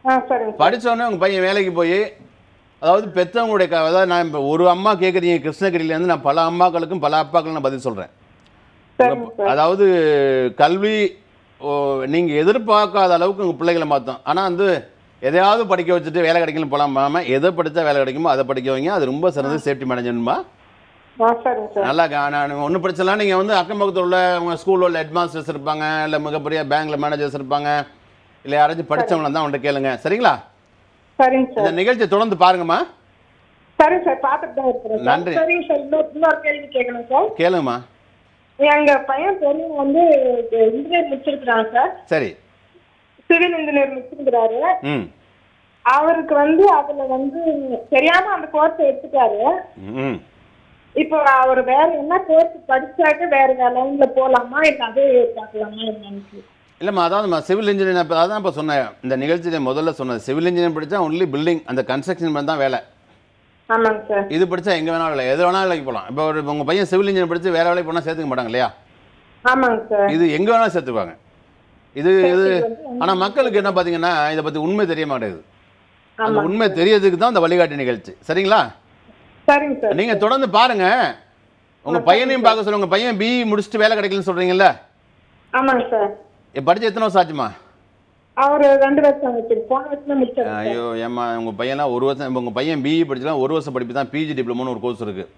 ஆ சரிங்க சார் படிச்ச உடனே உங்கள் பையன் வேலைக்கு போய் அதாவது பெற்றவங்களுடைய க- அதாவது நான் இப்போ ஒரு அம்மா கேட்குறீங்க கிருஷ்ணகிரியிலேருந்து நான் பல அம்மாக்களுக்கும் பல அப்பாக்களுக்கும் நான் பதில் சொல்கிறேன் சரிங்க சார் அதாவது கல்வி நீங்கள் எதிர்பார்க்காத அளவுக்கு உங்கள் பிள்ளைகளை மாற்றோம் ஆனால் வந்து எதையாவது படிக்க வச்சுட்டு வேலை கிடைக்கணும் போலாமாம எதை படித்தா வேலை கிடைக்குமோ அதை படிக்க வைங்க அது ரொம்ப சிறந்த சேஃப்டி மேனேஜ்மெண்ட்மா ஆ சரிங்க சார் நல்லா க- நான் ஒன்றும் பிரச்சனை நீங்கள் வந்து அக்கம் பக்கத்தில் உள்ள உங்கள் ஸ்கூலில் உள்ள ஹெட் மாஸ்டர்ஸ் இருப்பாங்க இல்லை மிகப்பெரிய பேங்க்கில் மேனேஜர்ஸ் இருப்பாங்க இல்லை யாராச்சும் படித்தவங்கள தான் அவன்கிட்ட கேளுங்க சரிங்களா சரிங்க சார் இந்த நிகழ்ச்சியை தொடர்ந்து பாருங்கம்மா சரிங்க சார் பார்த்துட்டு தான் இருக்கிறேன் சார். நன்றி. சரிங்க சார் இன்னொரு இன்னொரு கேள்வி கேட்கணும் சார் கேளுங்கம்மா எங்க பையன் பெரியவங்க வந்து இன்ஜினியர் முடிச்சிருக்கிறாங்க சார் சரி சிவில் இன்ஜினியர் முடிச்சிருக்கிறாரு ம் அவருக்கு வந்து அதுல வந்து தெரியாம அந்த கோர்ஸ் எடுத்துட்டாரு ம் இப்போ அவர் வேற என்ன கோர்ஸ் படிச்சாக்க வேற வேற லைன்ல போலாமா இல்ல அதே பார்க்கலாமா என்னன்னு இல்லைம்மா அதாவதுமா சிவில் இன்ஜினியர் இப்போ அதான் இப்போ சொன்னேன் இந்த நிகழ்ச்சியில் முதல்ல சொன்னது சிவில் இன்ஜினியர் படித்தா ஒன்லி பில்டிங் அந்த கன்ஸ்ட்ரக்ஷன் தான் வேலை ஆமாங்க சார் இது படித்தா எங்கே வேணாலும் இல்லை எது வேணாலும் வேலைக்கு போகலாம் இப்போ ஒரு உங்கள் பையன் சிவில் இன்ஜினியர் படித்து வேறு வேலைக்கு போனால் சேர்த்துக்க மாட்டாங்க இல்லையா ஆமாங்க சார் இது எங்கே வேணாலும் சேர்த்துக்குவாங்க இது இது ஆனால் மக்களுக்கு என்ன பார்த்தீங்கன்னா இதை பற்றி உண்மை தெரிய மாட்டேங்குது அந்த உண்மை தெரியறதுக்கு தான் இந்த வழிகாட்டி நிகழ்ச்சி சரிங்களா சரிங்க சார் நீங்கள் தொடர்ந்து பாருங்க உங்கள் பையனையும் பார்க்க சொல்லுங்க உங்கள் பையன் பிஇ முடிச்சுட்டு வேலை கிடைக்கலன்னு சொல்கிறீங்கல்ல ஆமாங்க சார் படித்து எத்தனை வருஷம் ஆச்சுமா அவர் ரெண்டு வருஷம் ஆச்சு போன வருஷம் முடிச்சாரு ஐயோ ஏம்மா உங்கள் பையன்லாம் ஒரு வருஷம் இப்போ உங்கள் பையன் பிஇ படிச்சலாம் ஒரு வருஷம் படிப்பு தான் பிஜி டிப்ளமோன்னு ஒரு கோர்ஸ் இருக்குது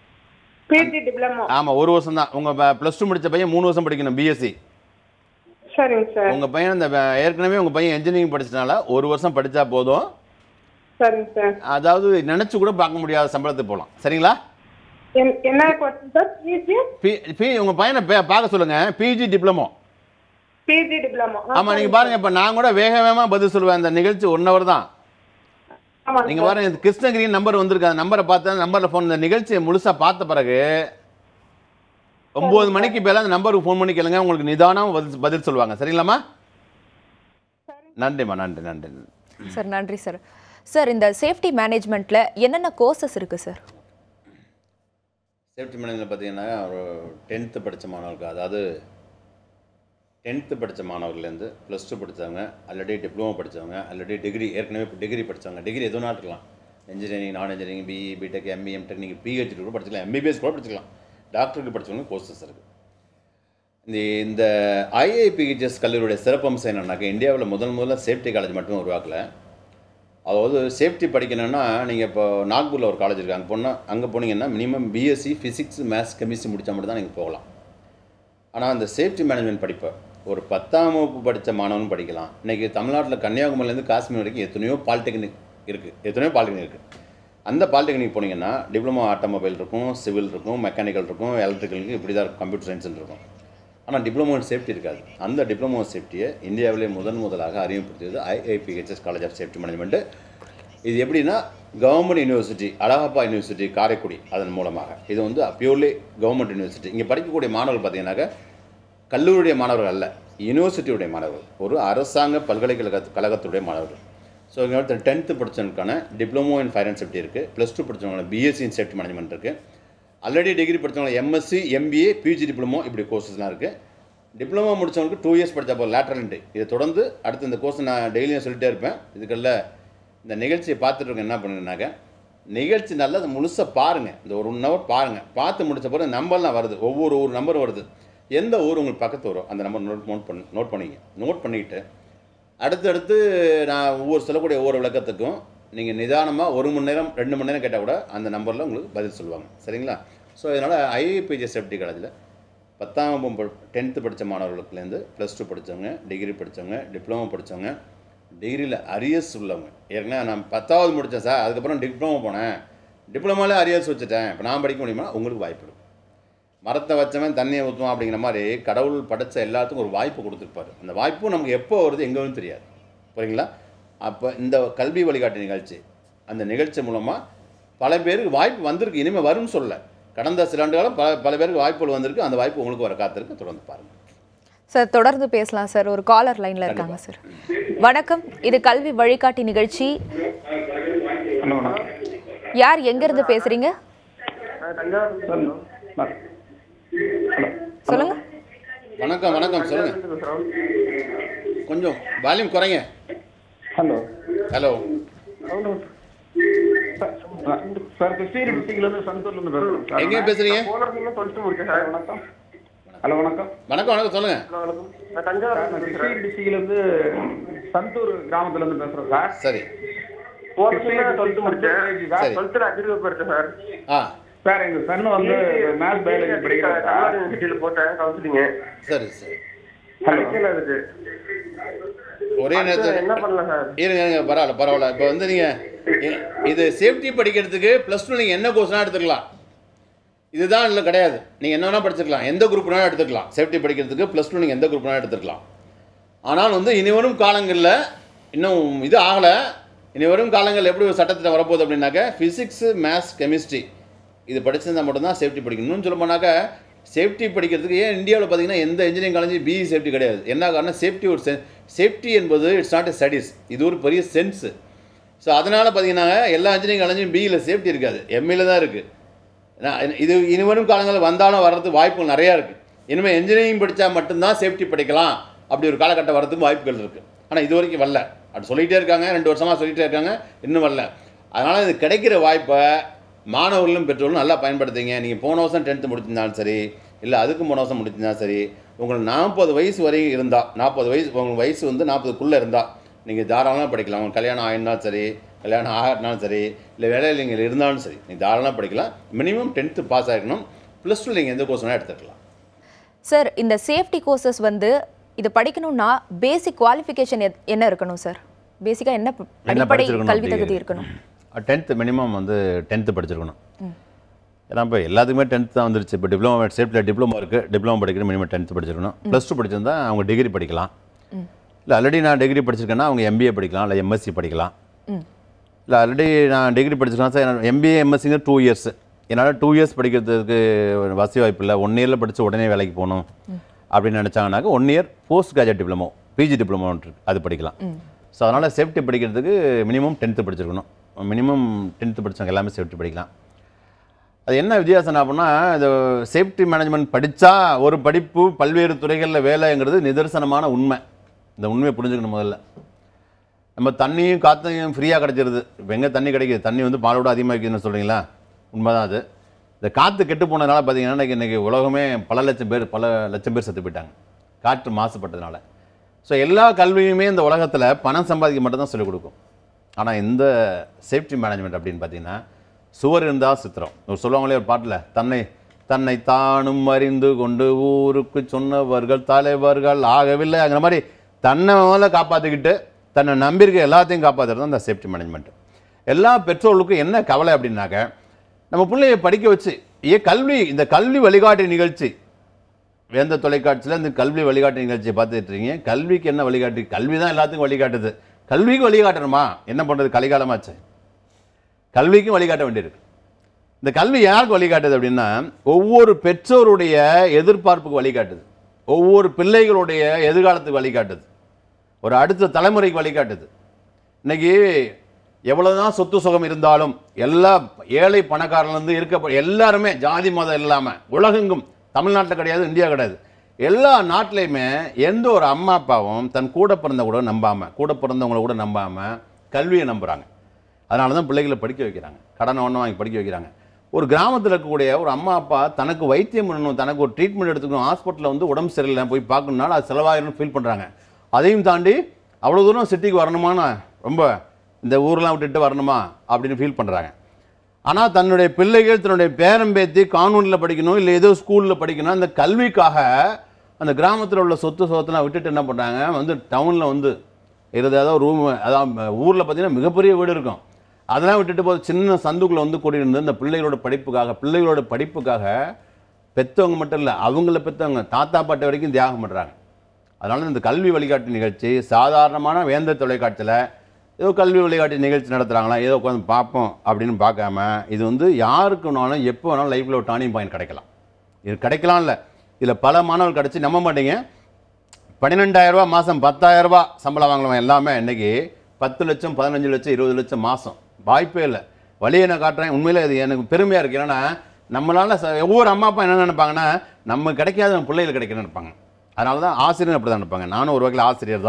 பிஜி டிப்ளமோ ஆமாம் ஒரு வருஷம் தான் உங்கள் ப்ளஸ் டூ முடிச்ச பையன் மூணு வருஷம் படிக்கணும் பிஎஸ்சி சரிங்க சார் உங்கள் பையன் இந்த ப- ஏற்கனவே உங்கள் பையன் இன்ஜினியரிங் படிச்சனால ஒரு வருஷம் படித்தா போதும் சரிங்க சார் அதாவது நினச்சி கூட பார்க்க முடியாத சம்பளத்துக்கு போகலாம் சரிங்களா என்- என்ன course sir PG B B உங்கள் பையனை பே- பார்க்க சொல்லுங்கள் பிஜி டிப்ளமோ பிஜி டிப்ளமோ ஆமாம் நீங்கள் பாருங்கள் இப்போ நான் கூட வேக வேகமாக பதில் சொல்லுவேன் இந்த நிகழ்ச்சி ஒன் ஹவர் தான் ஆமாங்க நீங்கள் பாருங்க இந்த கிருஷ்ணகிரி நம்பர் வந்திருக்கு அந்த நம்பரை பார்த்து நம்பரில் ஃபோன் இந்த நிகழ்ச்சியை முழுசாக பார்த்த பிறகு ஒம்பது மணிக்கு மேலே அந்த நம்பருக்கு ஃபோன் பண்ணி கேளுங்க உங்களுக்கு நிதானம் பதில் பதில் சொல்லுவாங்க சரிங்களாம்மா நன்றிம்மா நன்றி நன்றி நன்றி சார் நன்றி சார் சார் இந்த சேஃப்டி மேனேஜ்மெண்ட்டில் என்னென்ன கோர்சஸ் இருக்குது சார் சேஃப்டி மேனேஜ்மெண்ட் பார்த்தீங்கன்னா ஒரு டென்த்து படித்த மாணவர்களுக்கு அதாவது டென்த்து படித்த மாணவர்கள்லேருந்து ப்ளஸ் டூ படித்தவங்க ஆல்ரெடி டிப்ளமோ படித்தவங்க ஆல்ரெடி டிகிரி ஏற்கனவே டிகிரி படித்தவங்க டிகிரி எதுவும் இருக்கலாம் இன்ஜினியரிங் நான் engineering BE BTech ME MTech நீங்கள் பிஹெச்டி கூட படிச்சுக்கலாம் எம்பிபிஎஸ் கூட படிச்சுக்கலாம் டாக்டருக்கு படித்தவங்க கோர்சஸ் இருக்குது இந்த இந்த ஐஐபிஹெச்எஸ் கல்லூரியுடைய சிறப்பம்சம் என்னன்னாக்கா இந்தியாவில் முதல் முதல்ல சேஃப்டி காலேஜ் மட்டும் உருவாக்கல அதாவது சேஃப்டி படிக்கணும்னா நீங்கள் இப்போ நாக்பூரில் ஒரு காலேஜ் இருக்குது அங்கே போனால் அங்கே போனீங்கன்னா minimum BSc physics maths chemistry முடித்தா மட்டும் தான் நீங்கள் போகலாம் ஆனால் அந்த சேஃப்டி மேனேஜ்மெண்ட் படிப்பை ஒரு பத்தாம் வகுப்பு படித்த மாணவனும் படிக்கலாம் இன்றைக்கி தமிழ்நாட்டில் கன்னியாகுமரியிலேருந்து காஷ்மீர் வரைக்கும் எத்தனையோ பாலிடெக்னிக் இருக்குது எத்தனையோ பாலிடெக்னிக் இருக்குது அந்த பாலிடெக்னிக் போனீங்கன்னா டிப்ளமோ ஆட்டோமொபைல் இருக்கும் சிவில் இருக்கும் மெக்கானிக்கல் இருக்கும் எலக்ட்ரிக்கலுக்கு இப்படி தான் இருக்கும் கம்ப்யூட்டர் சயின்ஸ்னு இருக்கும் ஆனால் டிப்ளமோ சேஃப்டி இருக்காது அந்த டிப்ளமோ சேஃப்டியை இந்தியாவிலே முதன் முதலாக அறிமுகப்படுத்தியது IIPHS college of safety management இது எப்படின்னா government university Alagappa university Karaikudi அதன் மூலமாக இது வந்து பியூர்லி கவர்மெண்ட் யூனிவர்சிட்டி இங்கே படிக்கக்கூடிய மாணவர்கள் பார்த்தீங்கன்னாக்க கல்லூரியுடைய மாணவர்கள் அல்ல யூனிவர்சிட்டியுடைய மாணவர்கள் ஒரு அரசாங்க பல்கலைக்கழக கழகத்துடைய மாணவர்கள் ஸோ இங்கே ஒருத்தர் டென்த்து படித்தவனுக்கான diploma in fire and safety இருக்குது ப்ளஸ் டூ படித்தவங்க பிஎஸ்சி இன் சேஃப்டி மேனேஜ்மெண்ட் இருக்குது ஆல்ரெடி டிகிரி படித்தவங்க எம்எஸ்சி எம்பிஏ பிஜி டிப்ளமோ இப்படி கோர்சஸ்லாம் இருக்குது டிப்ளமோ முடித்தவங்களுக்கு டூ இயர்ஸ் படித்தா போதும் லேட்ரல் இதை தொடர்ந்து அடுத்து இந்த கோர்ஸ் நான் டெய்லியும் சொல்லிட்டே இருப்பேன் இதுக்கெல்லாம் இந்த நிகழ்ச்சியை பார்த்துட்டு இருக்க என்ன பண்ணுங்கனாக்க நிகழ்ச்சி நல்லா அதை முழுசாக பாருங்கள் இந்த ஒரு ஒன் ஹவர் பாருங்கள் பார்த்து முடிச்ச பிறகு நம்பர்லாம் வருது ஒவ்வொரு ஒரு நம்பர் வருது எந்த ஊர் உங்களுக்கு பக்கத்து வரும் அந்த நம்பர் நோட் நோட் பண்ணி நோட் பண்ணிங்க நோட் பண்ணிக்கிட்டு அடுத்தடுத்து நான் ஒவ்வொரு சொல்லக்கூடிய ஒவ்வொரு விளக்கத்துக்கும் நீங்கள் நிதானமாக ஒரு மணி நேரம் ரெண்டு மணி நேரம் கேட்டால் கூட அந்த நம்பரில் உங்களுக்கு பதில் சொல்லுவாங்க சரிங்களா ஸோ இதனால் ஐஐபிஜி சேஃப்டி காலேஜில் பத்தாம் வகுப்பு டென்த்து படித்த மாணவர்களுக்குலேருந்து ப்ளஸ் டூ படித்தவங்க டிகிரி படித்தவங்க டிப்ளமோ படித்தவங்க டிகிரியில் அரியர்ஸ் உள்ளவங்க ஏற்கனவே நான் பத்தாவது முடித்தேன் சார் அதுக்கப்புறம் டிப்ளமோ போனேன் டிப்ளமோவில் அரியர்ஸ் வச்சுட்டேன் இப்போ நான் படிக்க முடியுமா உங்களுக்கு வாய்ப்பு இருக்கு மரத்தை வச்சவன் தண்ணியை ஊற்றுவான் அப்படிங்கிற மாதிரி கடவுள் படைச்ச எல்லாத்துக்கும் ஒரு வாய்ப்பு கொடுத்துருப்பாரு அந்த வாய்ப்பும் நமக்கு எப்போ வருது எங்கே வரும்னு தெரியாது புரியுங்களா அப்போ இந்த கல்வி வழிகாட்டு நிகழ்ச்சி அந்த நிகழ்ச்சி மூலமாக பல பேருக்கு வாய்ப்பு வந்திருக்கு இனிமேல் வரும்னு சொல்ல கடந்த சில ஆண்டு காலம் பல பல பேருக்கு வாய்ப்புகள் வந்திருக்கு அந்த வாய்ப்பு உங்களுக்கு வர காத்திருக்கு தொடர்ந்து பாருங்கள் சார் தொடர்ந்து பேசலாம் சார் ஒரு காலர் லைன்ல இருக்காங்க சார் வணக்கம் இது கல்வி வழிகாட்டி நிகழ்ச்சி ஹலோ வணக்கம் யார் எங்கிருந்து பேசுறீங்க சார் நான் சொல்லுங்க வணக்கம் வணக்கம் சொல்லுங்கள் கொஞ்சம் வால்யூம் குறைங்க ஹலோ ஹலோ சார் கிருஷ்ணகிரி டிஸ்ட்ரிக்ட்ல இருந்து சந்தூர்ல இருந்து பேசுறேன் சார் எங்க பேசுறீங்க? போலர்ல சொல்லிட்டு முடிச்சேன் சார் வணக்கம் ஹலோ வணக்கம் வணக்கம் வணக்கம் சொல்லுங்க ஹலோ வணக்கம் நான் தஞ்சாவூர் நான் கிருஷ்ணகிரி டிஸ்ட்ரிக்ட்ல இருந்து சந்தூர் கிராமத்துல இருந்து பேசுறேன் சார் சரி போலர்ல சொல்லிட்டு முடிச்சேன் சரி. டுவெல்த்ல அக்ரிகல்ச்சர் படிச்சேன் சார் ஆ சார் எங்க சன் வந்து மேத்ஸ் பயாலஜி படிக்கிறார் சார் யூனிவர்சிட்டியில போட்டேன் கவுன்சிலிங் சரி சரி கிடைக்கல அதுக்கு ஒரே நேரத்தில் என்ன பண்ணலாம் சார் இருங்க இருங்க பரவாயில்ல பரவாயில்ல இப்போ வந்து நீங்கள் இது சேஃப்டி படிக்கிறதுக்கு ப்ளஸ் டூ நீங்கள் என்ன கோர்ஸ்னால் எடுத்துக்கலாம் இதுதான் இல்லை கிடையாது நீங்கள் என்ன வேணால் படிச்சிருக்கலாம் எந்த குரூப் வேணாலும் எடுத்துக்கலாம் சேஃப்டி படிக்கிறதுக்கு ப்ளஸ் டூ நீங்கள் எந்த குரூப் வேணாலும் எடுத்துக்கலாம் ஆனால் வந்து இனி வரும் காலங்களில் இன்னும் இது ஆகலை இனி வரும் காலங்களில் எப்படி ஒரு சட்டத்தில் வரப்போகுது அப்படின்னாக்க ஃபிசிக்ஸு மேத்ஸ் கெமிஸ்ட்ரி இது படிச்சிருந்தா மட்டும்தான் சேஃப்டி படிக்கணும் இன்னும் சொல்ல போனாக்க சேஃப்டி படிக்கிறதுக்கு ஏன் இந்தியாவில் பார்த்தீங்கன்னா எந்த இன்ஜினியரிங் காலேஜ் பிஇ சேஃப்டி கிடையாது என்ன காரணம் சேஃப்டி ஒரு சேஃப்டி என்பது இட்ஸ் நாட் எ ஸ்டடீஸ் இது ஒரு பெரிய சென்ஸு ஸோ அதனால் பார்த்தீங்கன்னா எல்லா இன்ஜினியரிங் காலேஜும் பிஇயில் சேஃப்டி இருக்காது எம்ஏல தான் இருக்குது நான் இது இனி வரும் காலங்களில் வந்தாலும் வர்றதுக்கு வாய்ப்புகள் நிறையா இருக்குது இனிமேல் இன்ஜினியரிங் படித்தா மட்டும்தான் சேஃப்டி படிக்கலாம் அப்படி ஒரு காலகட்டம் வர்றதுக்கு வாய்ப்புகள் இருக்குது ஆனால் இது வரைக்கும் வரல அப்படி சொல்லிகிட்டே இருக்காங்க ரெண்டு வருஷமாக சொல்லிகிட்டே இருக்காங்க இன்னும் வரல அதனால் இது கிடைக்கிற வாய்ப்பை மாணவர்களும் பெற்றோர்களும் நல்லா பயன்படுத்துங்க நீங்கள் போன வருஷம் டென்த்து முடிச்சிருந்தாலும் சரி இல்லை அதுக்கு போன வருஷம் முடிச்சிருந்தாலும் சரி உங்களுக்கு நாற்பது வயசு வரையும் இருந்தால் நாற்பது வயசு உங்களுக்கு வயசு வந்து நாற்பதுக்குள்ளே இருந்தால் நீங்கள் தாராளமாக படிக்கலாம் உங்களுக்கு கல்யாணம் ஆயிருந்தாலும் சரி கல்யாணம் ஆகினாலும் சரி இல்லை வேலையில் நீங்கள் இருந்தாலும் சரி நீங்கள் தாராளமாக படிக்கலாம் மினிமம் டென்த்து பாஸ் ஆகிக்கணும் ப்ளஸ் டூ நீங்கள் எந்த கோர்ஸ் வேணால் எடுத்துக்கலாம் சார் இந்த சேஃப்டி கோர்சஸ் வந்து இது படிக்கணும்னா பேசிக் குவாலிஃபிகேஷன் என்ன இருக்கணும் சார் பேசிக்காக என்ன ப- என்ன அடிப்படை படிச்சிருக்கணும் கல்வி தகுதி அப்படி? இருக்கணும் டென்த்து மினிமம் வந்து டென்த்து படிச்சிருக்கணும் ஏன்னா இப்போ எல்லாத்துக்குமே டென்த் தான் வந்துருச்சு இப்போ டிப்ளமோ சேஃப்டியில் டிப்ளமோ இருக்குது டிப்ளமோ படிக்கிற மினிமம் டென்த்து படிச்சிருக்கணும் ப்ளஸ் டூ படிச்சிருந்தா அவங்க டிகிரி படிக்கலாம் இல்லை ஆல்ரெடி நான் டிகிரி படிச்சிருக்கேன்னா அவங்க எம்பிஏ படிக்கலாம் இல்லை எம்எஸ்சி படிக்கலாம் இல்லை ஆல்ரெடி நான் டிகிரி படிச்சிருக்கேன் சார் எம்பிஏ எம்எஸ்சிங்க டூ இயர்ஸ் என்னால் டூ இயர்ஸ் படிக்கிறதுக்கு வசதி வாய்ப்பு இல்லை ஒன் இயரில் படித்து உடனே வேலைக்கு போகணும் அப்படின்னு நினச்சாங்கனாக்கா one year post graduate diploma PG diploma இருக்கு அது படிக்கலாம் ஸோ அதனால் சேஃப்டி படிக்கிறதுக்கு மினிமம் டென்த்து படிச்சிருக்கணும் மினிமம் டென்த்து படித்தவங்க எல்லாமே சேஃப்டி படிக்கலாம் அது என்ன வித்தியாசம் அப்படின்னா இது சேஃப்டி மேனேஜ்மெண்ட் படித்தா ஒரு படிப்பு பல்வேறு துறைகளில் வேலைங்கிறது நிதர்சனமான உண்மை இந்த உண்மையை புரிஞ்சுக்கணும் முதல்ல நம்ம தண்ணியும் காற்றையும் ஃப்ரீயாக கிடச்சிருது இப்போ எங்கே தண்ணி கிடைக்குது தண்ணி வந்து பாலோட அதிகமாக இருக்குதுன்னு சொல்கிறீங்களா உண்மைதான் அது இந்த காற்று கெட்டு போனதுனால பார்த்தீங்கன்னா இன்னைக்கு இன்றைக்கி உலகமே பல லட்சம் பேர் பல லட்சம் பேர் செத்து போயிட்டாங்க காற்று மாசுபட்டதுனால ஸோ எல்லா கல்வியுமே இந்த உலகத்தில் பணம் சம்பாதிக்க மட்டும் தான் சொல்லிக் கொடுக்கும் ஆனால் இந்த சேஃப்டி மேனேஜ்மெண்ட் அப்படின்னு பார்த்தீங்கன்னா சுவர் இருந்தால் சித்திரம் ஒரு சொல்லுவாங்களே ஒரு பாட்டில் தன்னை தன்னை தானும் அறிந்து கொண்டு ஊருக்கு சொன்னவர்கள் தலைவர்கள் ஆகவில்லை அங்கிற மாதிரி தன்னை முதல்ல காப்பாற்றிக்கிட்டு தன்னை நம்பியிருக்க எல்லாத்தையும் காப்பாற்றுறது தான் இந்த சேஃப்டி மேனேஜ்மெண்ட் எல்லா பெற்றோர்களுக்கும் என்ன கவலை அப்படின்னாக்க நம்ம பிள்ளைய படிக்க வச்சு ஏன் கல்வி இந்த கல்வி வழிகாட்டு நிகழ்ச்சி வேந்த தொலைக்காட்சியில் இந்த கல்வி வழிகாட்டு நிகழ்ச்சியை பார்த்துட்டு இருக்கீங்க கல்விக்கு என்ன வழிகாட்டு கல்வி தான் எல்லாத்துக்கும் வழிகாட்டுது கல்விக்கு வழிகாட்டணுமா என்ன பண்ணுறது கலிகாலமாச்சு கல்விக்கும் வழிகாட்ட வேண்டியிருக்கு இந்த கல்வி யாருக்கு வழிகாட்டுது அப்படின்னா ஒவ்வொரு பெற்றோருடைய எதிர்பார்ப்புக்கு வழிகாட்டுது ஒவ்வொரு பிள்ளைகளுடைய எதிர்காலத்துக்கு வழிகாட்டுது ஒரு அடுத்த தலைமுறைக்கு வழிகாட்டுது இன்னைக்கு எவ்வளவுதான் சொத்து சுகம் இருந்தாலும் எல்லா ஏழை பணக்காரன்லேருந்து இருக்க எல்லாருமே ஜாதி மதம் இல்லாமல் உலகெங்கும் தமிழ்நாட்டில் கிடையாது இந்தியா கிடையாது எல்லா நாட்டிலையுமே எந்த ஒரு அம்மா அப்பாவும் தன் கூட பிறந்த கூட நம்பாமல் கூட பிறந்தவங்கள கூட நம்பாமல் கல்வியை நம்புகிறாங்க அதனால தான் பிள்ளைகளை படிக்க வைக்கிறாங்க கடனை ஒன்று வாங்கி படிக்க வைக்கிறாங்க ஒரு கிராமத்தில் இருக்கக்கூடிய ஒரு அம்மா அப்பா தனக்கு வைத்தியம் பண்ணணும் தனக்கு ஒரு ட்ரீட்மெண்ட் எடுத்துக்கணும் ஹாஸ்பிட்டலில் வந்து உடம்பு சரியில்லை போய் பார்க்கணுனால அது செலவாயிரும்னு ஃபீல் பண்ணுறாங்க அதையும் தாண்டி அவ்வளோ தூரம் சிட்டிக்கு வரணுமான்னு ரொம்ப இந்த ஊர்லாம் விட்டுட்டு வரணுமா அப்படின்னு ஃபீல் பண்ணுறாங்க ஆனால் தன்னுடைய பிள்ளைகள் தன்னுடைய பேரம்பேத்தி கான்வென்ட்டில் படிக்கணும் இல்லை ஏதோ ஸ்கூலில் படிக்கணும் அந்த கல்விக்காக அந்த கிராமத்தில் உள்ள சொத்து சொத்தெல்லாம் விட்டுட்டு என்ன பண்ணுறாங்க வந்து டவுனில் வந்து இருபது ஏதாவது ரூம் அதான் ஊரில் பார்த்தீங்கன்னா மிகப்பெரிய வீடு இருக்கும் அதெல்லாம் விட்டுட்டு போய் சின்ன சந்துக்குள்ளே வந்து கூட்டியிருந்து இந்த பிள்ளைகளோட படிப்புக்காக பிள்ளைகளோட படிப்புக்காக பெற்றவங்க மட்டும் இல்லை அவங்கள பெற்றவங்க தாத்தா பாட்டி வரைக்கும் தியாகம் பண்ணுறாங்க அதனால இந்த கல்வி வழிகாட்டு நிகழ்ச்சி சாதாரணமான வேந்த தொலைக்காட்சியில் ஏதோ கல்வி வழிகாட்டு நிகழ்ச்சி நடத்துகிறாங்களா ஏதோ உட்காந்து பார்ப்போம் அப்படின்னு பார்க்காம இது வந்து யாருக்கு வேணாலும் எப்போ வேணாலும் லைஃப்பில் ஒரு டர்னிங் பாயிண்ட் கிடைக்கலாம் இது கிடைக்கலாம் இல்லை இதில் பல மாணவர்கள் கிடச்சி நம்ப மாட்டீங்க பன்னிரெண்டாயிரம் ரூபாய் மாதம் பத்தாயிரம் ரூபாய் சம்பளம் வாங்கலாம் எல்லாமே இன்னைக்கு பத்து லட்சம் பதினஞ்சு லட்சம் இருபது லட்சம் மாதம் வாய்ப்பே இல்லை வழியை நான் காட்டுறேன் உண்மையிலே அது எனக்கு பெருமையாக இருக்குது ஏன்னா நம்மளால ச- ஒவ்வொரு அம்மா அப்பா என்ன நினைப்பாங்கன்னா நம்ம கிடைக்காத நம்ம பிள்ளைகள் கிடைக்கணும்னு நினைப்பாங்க அதனால தான் ஆசிரியர் அப்படி தான் நினைப்பாங்க நானும் ஒரு வகையில் ஆசிரியர் தான்